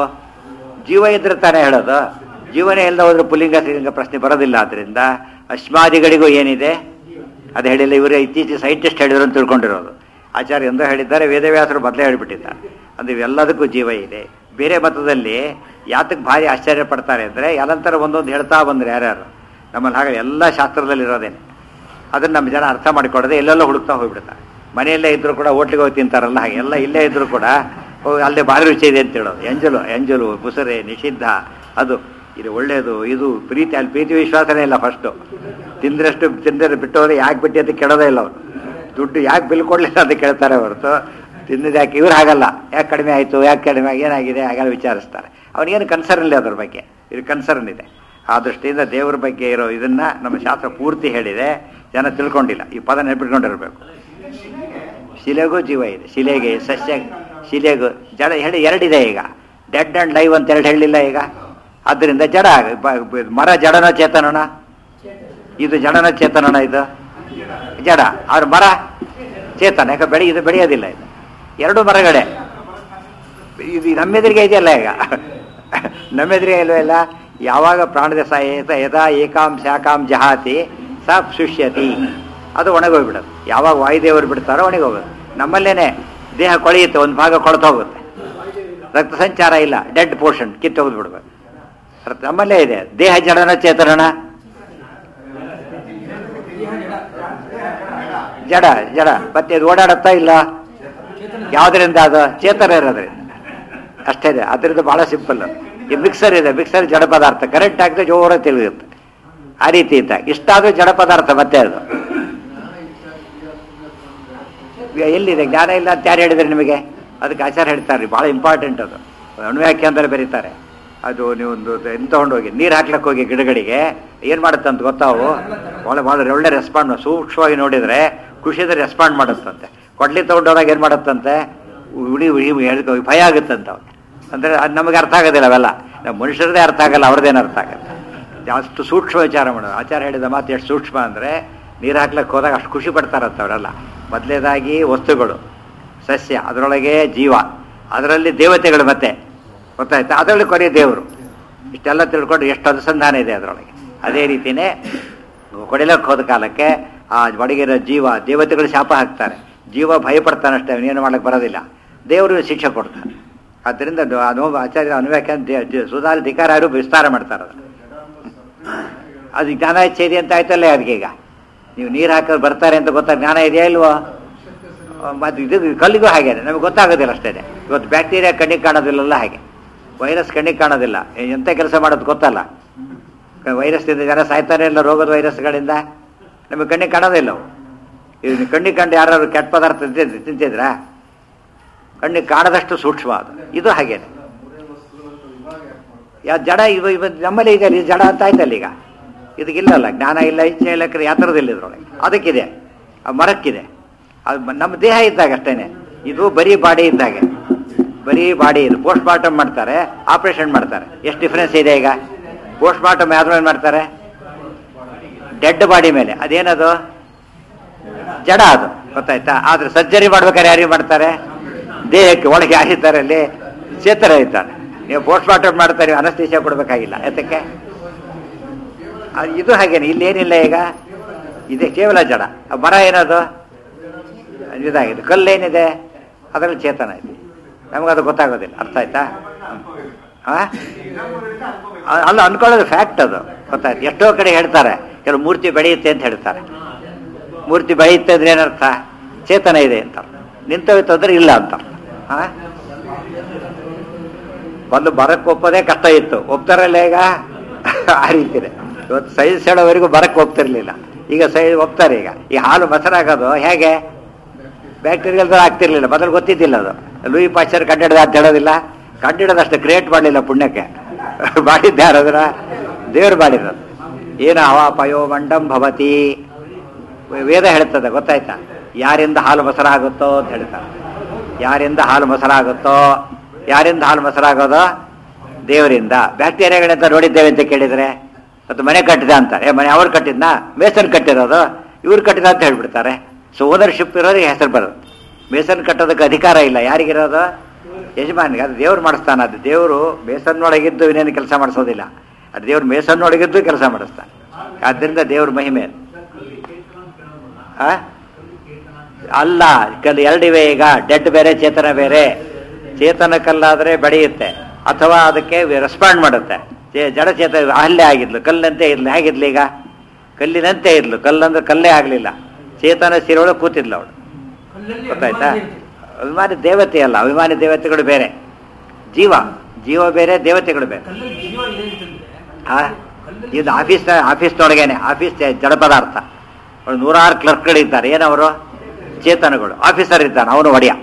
ಜೀವ ಇದ್ರೆ ತಾನೇ ಹೇಳೋದು ಜೀವನೇ ಇಲ್ಲದ ಹೋದ್ರೆ ಪುಲ್ಲಿಂಗ ಸ್ತ್ರೀಲಿಂಗ ಪ್ರಶ್ನೆ ಬರೋದಿಲ್ಲ ಆದ್ದರಿಂದ ಅಶ್ಮಾದಿಗಳಿಗೂ ಏನಿದೆ ಅದು ಹೇಳಿಲ್ಲ ಇವರು ಇತ್ತೀಚೆಗೆ ಸೈಂಟಿಸ್ಟ್ ಹೇಳಿದ್ರು ಅಂತ ತಿಳ್ಕೊಂಡಿರೋದು ಆಚಾರ್ಯ ಎಂದೋ ಹೇಳಿದ್ದಾರೆ ವೇದವ್ಯಾಸರು ಮೊದಲೇ ಹೇಳಿಬಿಟ್ಟಿದ್ದಾರೆ ಅಂದ್ರೆ ಇವೆಲ್ಲದಕ್ಕೂ ಜೀವ ಇದೆ ಬೇರೆ ಮತದಲ್ಲಿ ಯಾತಕ್ಕೆ ಭಾರಿ ಆಶ್ಚರ್ಯ ಪಡ್ತಾರೆ ಅಂದರೆ ಎಲ್ಲಂತರ ಒಂದೊಂದು ಹೇಳ್ತಾ ಬಂದ್ರೆ ಯಾರ್ಯಾರು ನಮ್ಮಲ್ಲಿ ಹಾಗೆ ಎಲ್ಲ ಶಾಸ್ತ್ರದಲ್ಲಿ ಇರೋದೇನೆ ಅದನ್ನು ನಮ್ಮ ಜನ ಅರ್ಥ ಮಾಡಿಕೊಡದೆ ಎಲ್ಲೆಲ್ಲೋ ಹುಡುಕ್ತಾ ಹೋಗ್ಬಿಡ್ತಾರೆ ಮನೆಯಲ್ಲೇ ಇದ್ರು ಕೂಡ ಹೋಟ್ಲಿಗೆ ಹೋಗಿ ತಿಂತಾರಲ್ಲ ಹಾಗೆ ಎಲ್ಲ ಇಲ್ಲೇ ಇದ್ರು ಕೂಡ ಹೋಗಿ ಅಲ್ಲೇ ಭಾರಿ ರುಚಿ ಇದೆ ಅಂತ ಹೇಳೋದು ಎಂಜಲು ಎಂಜಲು ಮುಸರೆ ನಿಷಿದ್ಧ ಅದು ಇದು ಒಳ್ಳೆಯದು ಇದು ಪ್ರೀತಿ ಅಲ್ಲಿ ಪ್ರೀತಿ ವಿಶ್ವಾಸನೇ ಇಲ್ಲ ಫಸ್ಟು ತಿಂದ್ರಷ್ಟು ತಿಂದ್ರೆ ಬಿಟ್ಟವ್ರೆ ಯಾಕೆ ಬಿಟ್ಟು ಅಂತ ಕೇಳೋದೇ ಇಲ್ಲ ಅವರು ದುಡ್ಡು ಯಾಕೆ ಬಿಲ್ ಕೊಡಲಿಲ್ಲ ಅಂತ ಕೇಳ್ತಾರೆ ಹೊರತು ತಿಂದಿದ್ದು ಯಾಕೆ ಇವ್ರು ಹಾಗಲ್ಲ ಯಾಕೆ ಕಡಿಮೆ ಆಯಿತು ಯಾಕೆ ಕಡಿಮೆ ಆಗಿ ಏನಾಗಿದೆ ಹಾಗೆಲ್ಲ ವಿಚಾರಿಸ್ತಾರೆ ಅವನಿಗೇನು ಕನ್ಸರ್ನ್ ಇಲ್ಲ ಅದ್ರ ಬಗ್ಗೆ ಇದು ಕನ್ಸರ್ನ್ ಇದೆ ಆ ದೃಷ್ಟಿಯಿಂದ ದೇವರ ಬಗ್ಗೆ ಇರೋ ಇದನ್ನ ನಮ್ಮ ಶಾಸ್ತ್ರ ಪೂರ್ತಿ ಹೇಳಿದೆ ಜನ ತಿಳ್ಕೊಂಡಿಲ್ಲ ಈ ಪದ ನೆನ್ಪಿಟ್ಕೊಂಡಿರ್ಬೇಕು ಶಿಲೆಗೂ ಜೀವ ಇದೆ ಶಿಲೆಗೆ ಸಸ್ಯ ಶಿಲೆಗೂ ಜಡ ಹೇಳಿ ಎರಡಿದೆ ಈಗ ಡೆಡ್ ಅಂಡ್ ಲೈವ್ ಅಂತ ಎರಡು ಹೇಳಿಲ್ಲ ಈಗ ಆದ್ದರಿಂದ ಜಡ ಬ- ಬ- ಮರ ಜಡನ ಚೇತನನ ಇದು ಜಡನ ಚೇತನನ ಇದು ಜಡ ಅವ್ರ ಮರ ಚೇತನ ಯಾಕೆ ಬೆಳೆ ಇದು ಬೆಳೆಯೋದಿಲ್ಲ ಇದು ಎರಡು ಮರಗಳೇ ಇದು ನಮ್ಮೆದುರಿಗೆ ಇದೆಯಲ್ಲ ಈಗ ನಮ್ಮೆದುರಿಗೆ ಇಲ್ವೇ ಇಲ್ಲ ಯಾವಾಗ ಪ್ರಾಣದ ಸಹಿತ ಯಥಾ ಏಕಾಂ ಶಾಕಾಂ ಜಹಾತಿ ಸ ಶುಷ್ಯತಿ ಅದು ಒಣಗೋಗ್ಬಿಡೋದು ಯಾವಾಗ ವಾಯುದೇವರು ಬಿಡ್ತಾರೋ ಒಣಗೋಗೋದು ನಮ್ಮಲ್ಲೇನೆ ದೇಹ ಕೊಳೆಯುತ್ತೆ ಒಂದು ಭಾಗ ಕೊಳ್ತು ಹೋಗುತ್ತೆ ರಕ್ತ ಸಂಚಾರ ಇಲ್ಲ ಡೆಡ್ ಪೋರ್ಷನ್ ಕಿತ್ತೋಗ್ದು ಬಿಡ್ಬೇಕು ರಕ್ತ- ನಮ್ಮಲ್ಲೇ ಇದೆ ದೇಹ ಜಡನ ಚೇತನನ ಜಡ ಜಡ ಮತ್ತೆ ಇದು ಓಡಾಡುತ್ತಾ ಇಲ್ಲ ಯಾವುದರಿಂದ ಅದು ಚೇತನ ಇರೋದ್ರಿಂದ ಅಷ್ಟೇ ಇದೆ ಅದರಿಂದ ಬಹಳ ಸಿಂಪಲ್ ಈ ಮಿಕ್ಸರ್ ಇದೆ ಮಿಕ್ಸರ್ ಜಡ ಪದಾರ್ಥ ಕರೆಂಟ್ ಹಾಕಿದ್ರೆ ಜೋರ ತಿಳಿಯುತ್ತೆ ಆ ರೀತಿ ಇದ್ದ ಇಷ್ಟಾದ್ರೂ ಜಡ ಪದಾರ್ಥ ಮತ್ತೆ ಅದು ಈಗ ಎಲ್ಲಿದೆ ಜ್ಞಾನ ಇಲ್ಲ ಅಂತ ಯಾರು ಹೇಳಿದ್ರೆ ನಿಮಗೆ ಅದಕ್ಕೆ ಆಚಾರ ಹೇಳ್ತಾರೆ ಬಹಳ ಇಂಪಾರ್ಟೆಂಟ್ ಅದು ಅಣುವ್ಯಾಖ್ಯ ಅಂದರೆ ಬರೀತಾರೆ ಅದು ನೀವು ಒಂದು ಎಂತ ತಗೊಂಡೋಗಿ ನೀರು ಹಾಕ್ಲಕ್ಕೆ ಹೋಗಿ ಗಿಡಗಳಿಗೆ ಏನು ಮಾಡುತ್ತೆ ಅಂತ ಗೊತ್ತಾವು ಭಾಳ ಭಾಳ ಒಳ್ಳೆ ರೆಸ್ಪಾಂಡ್ ಸೂಕ್ಷ್ಮವಾಗಿ ನೋಡಿದರೆ ಖುಷಿಯಿಂದ ರೆಸ್ಪಾಂಡ್ ಮಾಡುತ್ತಂತೆ ಕೊಡ್ಲಿ ತಗೊಂಡೋದಾಗ ಏನು ಮಾಡುತ್ತಂತೆ ಉಳಿ ಉಳಿ ಹೇಳ್ಕೊ ಭಯ ಆಗುತ್ತಂತ ಅವ್ನಿಗೆ ಅಂದರೆ ಅದು ನಮಗೆ ಅರ್ಥ ಆಗೋದಿಲ್ಲ ಅವೆಲ್ಲ ನಮ್ಮ ಮನುಷ್ಯರದೇ ಅರ್ಥ ಆಗಲ್ಲ ಅವ್ರದ್ದೇನು ಅರ್ಥ ಆಗಲ್ಲ ಅಷ್ಟು ಸೂಕ್ಷ್ಮ ವಿಚಾರ ಮಾಡೋದು ಆಚಾರ ಹೇಳಿದ ಮಾತು ಎಷ್ಟು ಸೂಕ್ಷ್ಮ ಅಂದರೆ ನೀರು ಹಾಕ್ಲಕ್ಕೆ ಹೋದಾಗ ಅಷ್ಟು ಖುಷಿ ಪಡ್ತಾರಂತ ಅವರೆಲ್ಲ ಮೊದಲೇದಾಗಿ ವಸ್ತುಗಳು ಸಸ್ಯ ಅದರೊಳಗೆ ಜೀವ ಅದರಲ್ಲಿ ದೇವತೆಗಳು ಮತ್ತೆ ಗೊತ್ತಾಯ್ತಾ ಅದರಲ್ಲಿ ಕೊನೆಯ ದೇವರು ಇಷ್ಟೆಲ್ಲ ತಿಳ್ಕೊಂಡು ಎಷ್ಟು ಅನುಸಂಧಾನ ಇದೆ ಅದರೊಳಗೆ ಅದೇ ರೀತಿಯೇ ಕೊಡಿಲಕ್ಕೆ ಹೋದ ಕಾಲಕ್ಕೆ ಆ ಒಳಗಿರೋ ಜೀವ ದೇವತೆಗಳು ಶಾಪ ಹಾಕ್ತಾರೆ ಜೀವ ಭಯಪಡ್ತಾನಷ್ಟೇ ಅವನೇನು ಮಾಡಕ್ಕೆ ಬರೋದಿಲ್ಲ ದೇವರು ಶಿಕ್ಷೆ ಕೊಡ್ತಾನೆ ಆದ್ದರಿಂದ ಅದು ಅನು ಆಚಾರ್ಯ ಅನುವ್ಯಾಖ್ಯಾನ ಸುಧಾರ ಧಿಕಾರರು ವಿಸ್ತಾರ ಮಾಡ್ತಾರೆ ಅದು ಅದು ಜ್ಞಾನ ಇಚ್ಛೆದೆ ಅಂತ ಆಯ್ತಲ್ಲ ಅದಕ್ಕೆ ಈಗ ನೀವು ನೀರು ಹಾಕೋದು ಬರ್ತಾರೆ ಅಂತ ಗೊತ್ತಾ ಜ್ಞಾನ ಇದೆಯಾ ಇಲ್ವೋ ಮತ್ತು ಇದು ಕಲ್ಲಿಗೂ ಹಾಗೆ ನಮಗೆ ಗೊತ್ತಾಗೋದಿಲ್ಲ ಅಷ್ಟೇ ಇವತ್ತು ಬ್ಯಾಕ್ಟೀರಿಯಾ ಕಣ್ಣಿಗೆ ಕಾಣೋದಿಲ್ಲಲ್ಲ ಹಾಗೆ ವೈರಸ್ ಕಣ್ಣಿಗೆ ಕಾಣೋದಿಲ್ಲ ಎಂಥ ಕೆಲಸ ಮಾಡೋದು ಗೊತ್ತಲ್ಲ ವೈರಸ್ನಿಂದ ಜನ ಸಾಯ್ತಾನೆ ಇಲ್ಲ ರೋಗದ ವೈರಸ್ಗಳಿಂದ ನಮಗೆ ಕಣ್ಣಿಗೆ ಕಾಣೋದಿಲ್ಲ ಅವು ಇವು ಕಣ್ಣಿಗೆ ಕಂಡು ಯಾರು ಕೆಟ್ಟ ಪದಾರ್ಥ ತಿಂತಿದ್ ತಿಂತಿದ್ರಾ ಕಣ್ಣಿಗೆ ಕಾಣದಷ್ಟು ಸೂಕ್ಷ್ಮ ಅದು ಇದು ಹಾಗೇನೆ ಯಾ ಜಡ ಇವ ಇವ ನಮ್ಮಲ್ಲಿ ಇದೆ ಇದು ಜಡ ಅಂತ ಆಯ್ತಲ್ಲ ಈಗ ಇದಕ್ಕಿಲ್ಲಲ್ಲ ಜ್ಞಾನ ಇಲ್ಲ ಇಚ್ಛೆ ಇಲ್ಲ ಕ್ರಿಯೆ ಆ ಥರದಿಲ್ಲ ಇದ್ರೊಳಗೆ ಅದಕ್ಕಿದೆ ಆ ಮರಕ್ಕಿದೆ ಅದು ಮ- ನಮ್ಮ ದೇಹ ಇದ್ದಾಗ ಅಷ್ಟೇನೆ ಇದು ಬರೀ ಬಾಡಿ ಇದ್ದಾಗೆ ಬರೀ ಬಾಡಿ ಇದು ಪೋಸ್ಟ್ ಮಾರ್ಟಮ್ ಮಾಡ್ತಾರೆ ಆಪರೇಷನ್ ಮಾಡ್ತಾರೆ ಎಷ್ಟು ಡಿಫ್ರೆನ್ಸ್ ಇದೆ ಈಗ ಪೋಸ್ಟ್ ಮಾರ್ಟಮ್ ಯಾವ್ದ್ರ ಮೇಲೆ ಮಾಡ್ತಾರೆ ಡೆಡ್ ಬಾಡಿ ಮೇಲೆ ಅದೇನದು ಜಡ ಅದು ಗೊತ್ತಾಯ್ತಾ ಆದ್ರೆ ಸರ್ಜರಿ ಮಾಡ್ಬೇಕಾದ್ರೆ ಯಾರಿಗೆ ಮಾಡ್ತಾರೆ ದೇಹಕ್ಕೆ ಒಳಗೆ ಯಾರಿದ್ದಾರೆ ಅಲ್ಲಿ ಚೇತರ ಇದ್ದಾರೆ ನೀವು ಪೋಸ್ಟ್ ಮಾರ್ಟಮ್ ಮಾಡ್ತಾರೆ ಅನಸ್ತೇಶ ಕೊಡ್ಬೇಕಾಗಿಲ್ಲ ಯಾತಕ್ಕೆ ಅದು ಇದು ಹಾಗೇನೆ ಇಲ್ಲಿ ಏನಿಲ್ಲ ಈಗ ಇದೆ ಕೇವಲ ಜಡ ಆ ಮರ ಏನದು ಇದಾಗಿದೆ ಕಲ್ಲೇನಿದೆ ಅದರಲ್ಲಿ ಚೇತನ ಇದೆ ನಮಗದು ಗೊತ್ತಾಗೋದಿಲ್ಲ ಅರ್ಥ ಆಯ್ತಾ ಹಾ ಅ- ಅಲ್ಲ ಅನ್ಕೊಳ್ಳೋದು ಫ್ಯಾಕ್ಟ್ ಅದು ಗೊತ್ತಾಯ್ತು ಎಷ್ಟೋ ಕಡೆ ಹೇಳ್ತಾರೆ ಕೆಲವು ಮೂರ್ತಿ ಬೆಳೆಯುತ್ತೆ ಅಂತ ಹೇಳ್ತಾರೆ ಮೂರ್ತಿ ಬೆಳೆಯುತ್ತೆ ಅಂದ್ರೆ ಏನರ್ಥ ಚೇತನ ಇದೆ ಅಂತ ನಿಂತೋಯ್ತು ಅಂದ್ರೆ ಇಲ್ಲ ಅಂತ ಹಾ ಒಂದು ಬರಕ್ಕೆ ಒಪ್ಪೋದೇ ಕಷ್ಟ ಇತ್ತು ಒಪ್ತಾರಲ್ಲ ಈಗ ಆ ರೀತಿ ಇದೆ ಇವತ್ತು ಸೈನ್ಸ್ ಹೇಳೋವರೆಗೂ ಬರಕ್ಕೆ ಒಪ್ತಿರ್ಲಿಲ್ಲ ಈಗ ಸೈ ಒಪ್ತಾರೆ ಈಗ ಈ ಹಾಲು ಮೊಸರಾಗೋದು ಹೇಗೆ ಬ್ಯಾಕ್ಟೀರಿಯಲ್ ಆಗ್ತಿರ್ಲಿಲ್ಲ ಮೊದಲು ಗೊತ್ತಿದ್ದಿಲ್ಲ ಅದು ಲೂಯಿ ಪಾಶ್ಚರ್ ಕಂಡಿಡ್ದ ಅಂತ ಹೇಳೋದಿಲ್ಲ ಕಂಡಿಡೋದಷ್ಟು ಕ್ರಿಯೇಟ್ ಮಾಡಲಿಲ್ಲ ಪುಣ್ಯಕ್ಕೆ ಮಾಡಿದ್ದೆ ಯಾರಾದ್ರ ದೇವ್ರು ಮಾಡಿರೋದು ಏನು ಹವಾಪಯೋ ಮಂಡಂ ಭವತಿ ವೇದ ಹೇಳ್ತದೆ ಗೊತ್ತಾಯ್ತಾ ಯಾರಿಂದ ಹಾಲು ಮೊಸರಾಗುತ್ತೋ ಅಂತ ಹೇಳ್ತಾರೆ ಯಾರಿಂದ ಹಾಲು ಮೊಸರಾಗುತ್ತೋ ಯಾರಿಂದ ಹಾಲು ಮೊಸರಾಗೋದು ದೇವರಿಂದ ಬ್ಯಾಕ್ಟೀರಿಯಾಗಳಂತ ನೋಡಿದ್ದೇವೆ ಅಂತ ಕೇಳಿದ್ರೆ ಮತ್ತು ಮನೆ ಕಟ್ಟಿದ ಅಂತ ಏ ಮನೆ ಅವ್ರು ಕಟ್ಟಿದ್ನಾ ಮೇಸನ್ ಕಟ್ಟಿರೋದು ಇವ್ರು ಕಟ್ಟಿದ ಅಂತ ಹೇಳ್ಬಿಡ್ತಾರೆ ಸೊ ಓನರ್ಶಿಪ್ ಇರೋರಿಗೆ ಹೆಸರು ಬರೋದು ಮೇಸನ್ ಕಟ್ಟೋದಕ್ಕೆ ಅಧಿಕಾರ ಇಲ್ಲ ಯಾರಿಗಿರೋದು ಯಜಮಾನಿಗೆ ಅದು ದೇವ್ರು ಮಾಡಿಸ್ತಾನೆ ಅದು ದೇವರು ಮೇಸನ್ನೊಳಗಿದ್ದು ಇನ್ನೇನು ಕೆಲಸ ಮಾಡಿಸೋದಿಲ್ಲ ಅದು ದೇವ್ರು ಮೇಸನ್ನೊಳಗಿದ್ದು ಕೆಲಸ ಮಾಡಿಸ್ತಾನೆ ಆದ್ದರಿಂದ ದೇವ್ರ ಮಹಿಮೆ ಅದು. ಆ? ಅಲ್ಲ ಕಲ್ ಎರಡಿವೆ ಈಗ ಡೆಡ್ ಬೇರೆ ಚೇತನ ಬೇರೆ ಚೇತನ ಕಲ್ಲಾದ್ರೆ ಬೆಳೆಯುತ್ತೆ ಅಥವಾ ಅದಕ್ಕೆ ರೆಸ್ಪಾಂಡ್ ಮಾಡುತ್ತೆ ಚೇ- ಜಡ ಚೇತ ಅಲ್ಲೇ ಆಗಿದ್ಲು ಕಲ್ಲಂತೆ ಇರ್ಲಿ ಹೇಗಿದ್ಲು ಈಗ ಕಲ್ಲಿನಂತೆ ಇದ್ಲು ಕಲ್ಲಂದ್ರೆ ಕಲ್ಲೇ ಆಗಲಿಲ್ಲ ಚೇತನ ಸಿರೋಳು ಕೂತಿದ್ಲು ಅವಳು ಗೊತ್ತಾಯ್ತಾ ಅಭಿಮಾನಿ ದೇವತೆ ಅಲ್ಲ ಅಭಿಮಾನಿ ದೇವತೆಗಳು ಬೇರೆ ಜೀವ ಜೀವ ಬೇರೆ ದೇವತೆಗಳು ಬೇರೆ ಕಲ್ಲಲ್ಲಿ ಜೀವ ಇದೆ ಅಂತಂದ್ರೆ ಆ ಇದು ಆಫೀಸ್ ಆಫೀಸ್ನೊಳಗೇನೆ ಆಫೀಸ್ ಜಡ ಪದಾರ್ಥ ಒಂದು ನೂರಾರು ಕ್ಲರ್ಕ್ಗಳಿದ್ದಾರೆ ಏನವರು ಚೇತನಗಳು ಆಫೀಸರ್ ಇದ್ದಾನೆ ಅವನು ಒಡೆಯ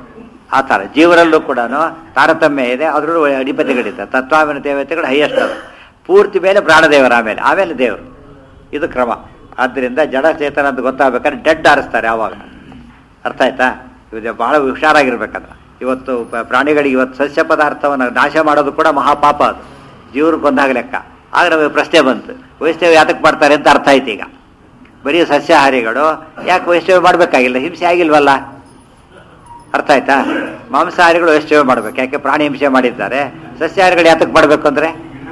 ಆ ಥರ ಜೀವನಲ್ಲೂ ಕೂಡ ತಾರತಮ್ಯ ಇದೆ ಅದರಲ್ಲೂ ಅಧಿಪತಿಗಳಿದ್ದಾರೆ ತತ್ವಾಭಿನ ದೇವತೆಗಳು ಹೈಯೆಸ್ಟ್ ಅದು ಪೂರ್ತಿ ಮೇಲೆ ಪ್ರಾಣದೇವರು ಆಮೇಲೆ ಆಮೇಲೆ ದೇವರು ಇದು ಕ್ರಮ ಆದ್ದರಿಂದ ಜಡ ಚೇತನ ಅಂತ ಗೊತ್ತಾಗಬೇಕಾದ್ರೆ ಡೆಡ್ ಆರಿಸ್ತಾರೆ ಆವಾಗ ಅರ್ಥ ಆಯ್ತಾ ಇದು ಬಹಳ ಹುಷಾರಾಗಿರ್ಬೇಕಂದ್ರೆ ಇವತ್ತು ಪ- ಪ್ರಾಣಿಗಳಿಗೆ ಇವತ್ತು ಸಸ್ಯ ಪದಾರ್ಥವನ್ನು ನಾಶ ಮಾಡೋದು ಕೂಡ ಮಹಾಪಾಪ ಅದು ಜೀವರು ಕೊಂದಾಗ ಲೆಕ್ಕ ಆಗ ನಮಗೆ ಪ್ರಶ್ನೆ ಬಂತು ವೈಷ್ಣವ ಯಾತಕ್ಕೆ ಮಾಡ್ತಾರೆ ಅಂತ ಅರ್ಥ ಆಯ್ತು ಈಗ ಬರೀ ಸಸ್ಯಾಹಾರಿಗಳು ಯಾಕೆ ವೈಷ್ಣವ ಮಾಡಬೇಕಾಗಿಲ್ಲ ಹಿಂಸೆ ಆಗಿಲ್ವಲ್ಲ ಅರ್ಥ ಆಯ್ತಾ ಮಾಂಸಾಹಾರಿಗಳು ವೈಷ್ಣವ ಮಾಡ್ಬೇಕು ಯಾಕೆ ಪ್ರಾಣಿ ಹಿಂಸೆ ಮಾಡಿದ್ದಾರೆ ಸಸ್ಯಾಹಾರಿಗಳು ಯಾತಕ್ಕೆ ಮಾಡಬೇಕು ಅಂದ್ರೆ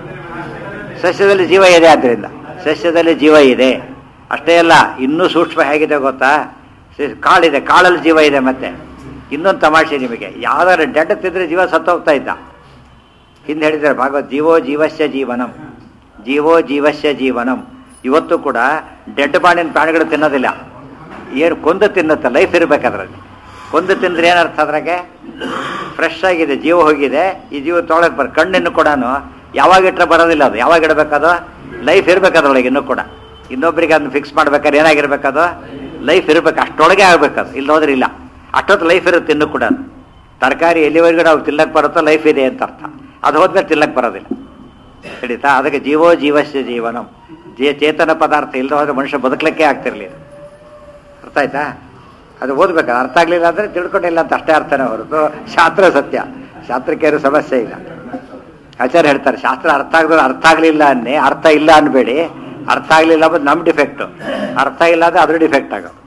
ಸಸ್ಯದಲ್ಲಿ ಜೀವ ಇದೆ ಆದ್ದರಿಂದ ಸಸ್ಯದಲ್ಲಿ ಜೀವ ಇದೆ ಅಷ್ಟೇ ಅಲ್ಲ ಇನ್ನೂ ಸೂಕ್ಷ್ಮ ಹೇಗಿದೆ ಗೊತ್ತಾ ಸ- ಕಾಳಿದೆ ಕಾಳಲ್ಲಿ ಜೀವ ಇದೆ ಮತ್ತೆ ಇನ್ನೊಂದು ತಮಾಷೆ ನಿಮಗೆ ಯಾವ್ದಾದ್ರು ಡೆಡ್ ತಿಂದ್ರೆ ಜೀವ ಸತ್ತೋಗ್ತಾ ಇದ್ದ ಹಿಂದೆ ಹೇಳಿದ್ದಾರೆ ಭಾಗವತ್ ಜೀವೋ ಜೀವಸ್ಯ ಜೀವನಂ ಜೀವೋ ಜೀವಸ್ಯ ಜೀವನಂ ಇವತ್ತು ಕೂಡ ಡೆಡ್ ಬಾಡಿನ ಪ್ರಾಣಿಗಳು ತಿನ್ನೋದಿಲ್ಲ ಏನು ಕೊಂದು ತಿನ್ನುತ್ತೆ ಲೈಫ್ ಇರಬೇಕು ಅದರಲ್ಲಿ ಕೊಂದು ತಿಂದ್ರೆ ಏನರ್ಥ ಅದ್ರಾಗೆ ಫ್ರೆಶ್ ಆಗಿದೆ ಜೀವ ಹೋಗಿದೆ ಈ ಜೀವ ತೊಗೊಳಕ್ ಬರ ಕಣ್ಣಿನ್ನು ಕೂಡ ಯಾವಾಗ ಇಟ್ಟರೆ ಬರೋದಿಲ್ಲ ಅದು ಯಾವಾಗ ಇಡಬೇಕದು ಲೈಫ್ ಇರ್ಬೇಕು ಅದ್ರೊಳಗೆ ಇನ್ನೂ ಕೂಡ ಇನ್ನೊಬ್ಬರಿಗೆ ಅದನ್ನ ಫಿಕ್ಸ್ ಮಾಡ್ಬೇಕಾದ್ರೆ ಏನಾಗಿರ್ಬೇಕದು ಲೈಫ್ ಇರ್ಬೇಕು ಅಷ್ಟೊಳಗೆ ಆಗ್ಬೇಕದು ಇಲ್ಲ ಹೋದ್ರೆ ಇಲ್ಲ ಅಷ್ಟೊತ್ತು ಲೈಫ್ ಇರುತ್ತೆ ಇನ್ನೂ ಕೂಡ ತರಕಾರಿ ಎಲ್ಲಿವರೆಗೂ ನಾವು ತಿನ್ನಕ್ ಬರುತ್ತೋ ಲೈಫ್ ಇದೆ ಅಂತ ಅರ್ಥ ಅದು ಹೋದ್ಮೇಲೆ ತಿನ್ನಕ್ ಬರೋದಿಲ್ಲ ಹಿಡಿತಾ ಅದಕ್ಕೆ ಜೀವೋ ಜೀವಸ್ಯ ಜೀವನಂ ಜೇ ಚೇತನ ಪದಾರ್ಥ ಇಲ್ಲದ ಹೋದ್ರೆ ಮನುಷ್ಯ ಬದುಕಲಿಕ್ಕೆ ಆಗ್ತಿರ್ಲಿಲ್ಲ ಅರ್ಥ ಆಯ್ತಾ ಅದು ಓದ್ಬೇಕು ಅರ್ಥ ಆಗ್ಲಿಲ್ಲ ಅಂದ್ರೆ ತಿಳ್ಕೊಂಡಿಲ್ಲ ಅಂತ ಅಷ್ಟೇ ಅರ್ಥನೇ ಹೊರತು ಶಾಸ್ತ್ರ ಸತ್ಯ ಶಾಸ್ತ್ರಕ್ಕೆ ಏನು ಸಮಸ್ಯೆ ಇಲ್ಲ ಆಚಾರ್ಯ ಹೇಳ್ತಾರೆ ಶಾಸ್ತ್ರ ಅರ್ಥ ಆಗದ್ರೆ ಅರ್ಥ ಆಗ್ಲಿಲ್ಲ ಅನ್ನಿ ಅರ್ಥ ಇಲ್ಲ ಅನ್ಬೇಡಿ ಅರ್ಥ ಆಗ್ಲಿಲ್ಲ ಅನ್ನೋದು ನಮ್ಮ ಡಿಫೆಕ್ಟು ಅರ್ಥ ಇಲ್ಲ ಅಂದ್ರೆ ಅದ್ರ ಡಿಫೆಕ್ಟ್ ಆಗೋದು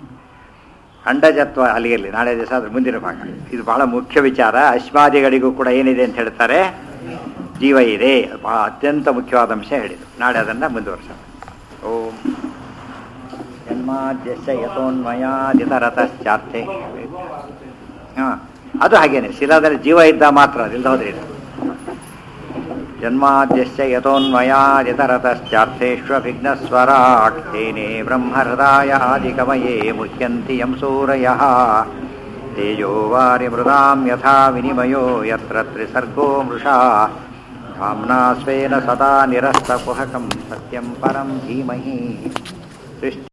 ಅಂಡಜತ್ವ ಅಲ್ಲಿಯಲ್ಲಿ ನಾಳೆ ದಿವಸ ಅದ್ರ ಮುಂದಿನ ಭಾಗ ಇದು ಬಹಳ ಮುಖ್ಯ ವಿಚಾರ ಅಶ್ವಾದಿಗಳಿಗೂ ಕೂಡ ಏನಿದೆ ಅಂತ ಹೇಳ್ತಾರೆ ಜೀವ ಇದೆ ಬಹಳ ಅತ್ಯಂತ ಮುಖ್ಯವಾದ ಅಂಶ ಹೇಳಿದ್ರು ನಾಳೆ ಅದನ್ನ ಮುಂದುವರ್ಸೋಣ ಓಂ ಜನ್ಮಾದ್ಯಸ್ಯ ಯಥೋನ್ಮಯಾದಿತರತಶ್ಚಾರ್ಥೆ ಹಾ ಅದು ಹಾಗೇನೆ ಶಿಲಾದಲ್ಲಿ ಜೀವ ಇದ್ದ ಮಾತ್ರ ಅದಿಲ್ಲ ಹೋದ್ರೆ ಇಲ್ಲ ಜನ್ಮಾದ್ಯಸ್ಯ ಯಥೋನ್ಮಯಾದಿತರತಶ್ಚಾರ್ಥೇಷ್ವಭಿಘ್ನಸ್ವರಾಟ್ ತೇನೇ ಬ್ರಹ್ಮಹೃದಾಯ ಆದಿಕಮಯೇ ಮುಹ್ಯಂತಿ ಯಂ ಸೂರಯಃ ತೇಜೋ ವಾರಿ ಮೃದಾಂ ಯಥಾ ವಿನಿಮಯೋ ಯತ್ರ ತ್ರಿಸರ್ಗೋ ಮೃಷಾ ಧಾಮ್ನಾ ಸ್ವೇನ ಸದಾ ನಿರಸ್ತಕುಹಕಂ ಸತ್ಯಂ ಪರಂ ಧೀಮಹಿ ಸೃಷ್ಟಿ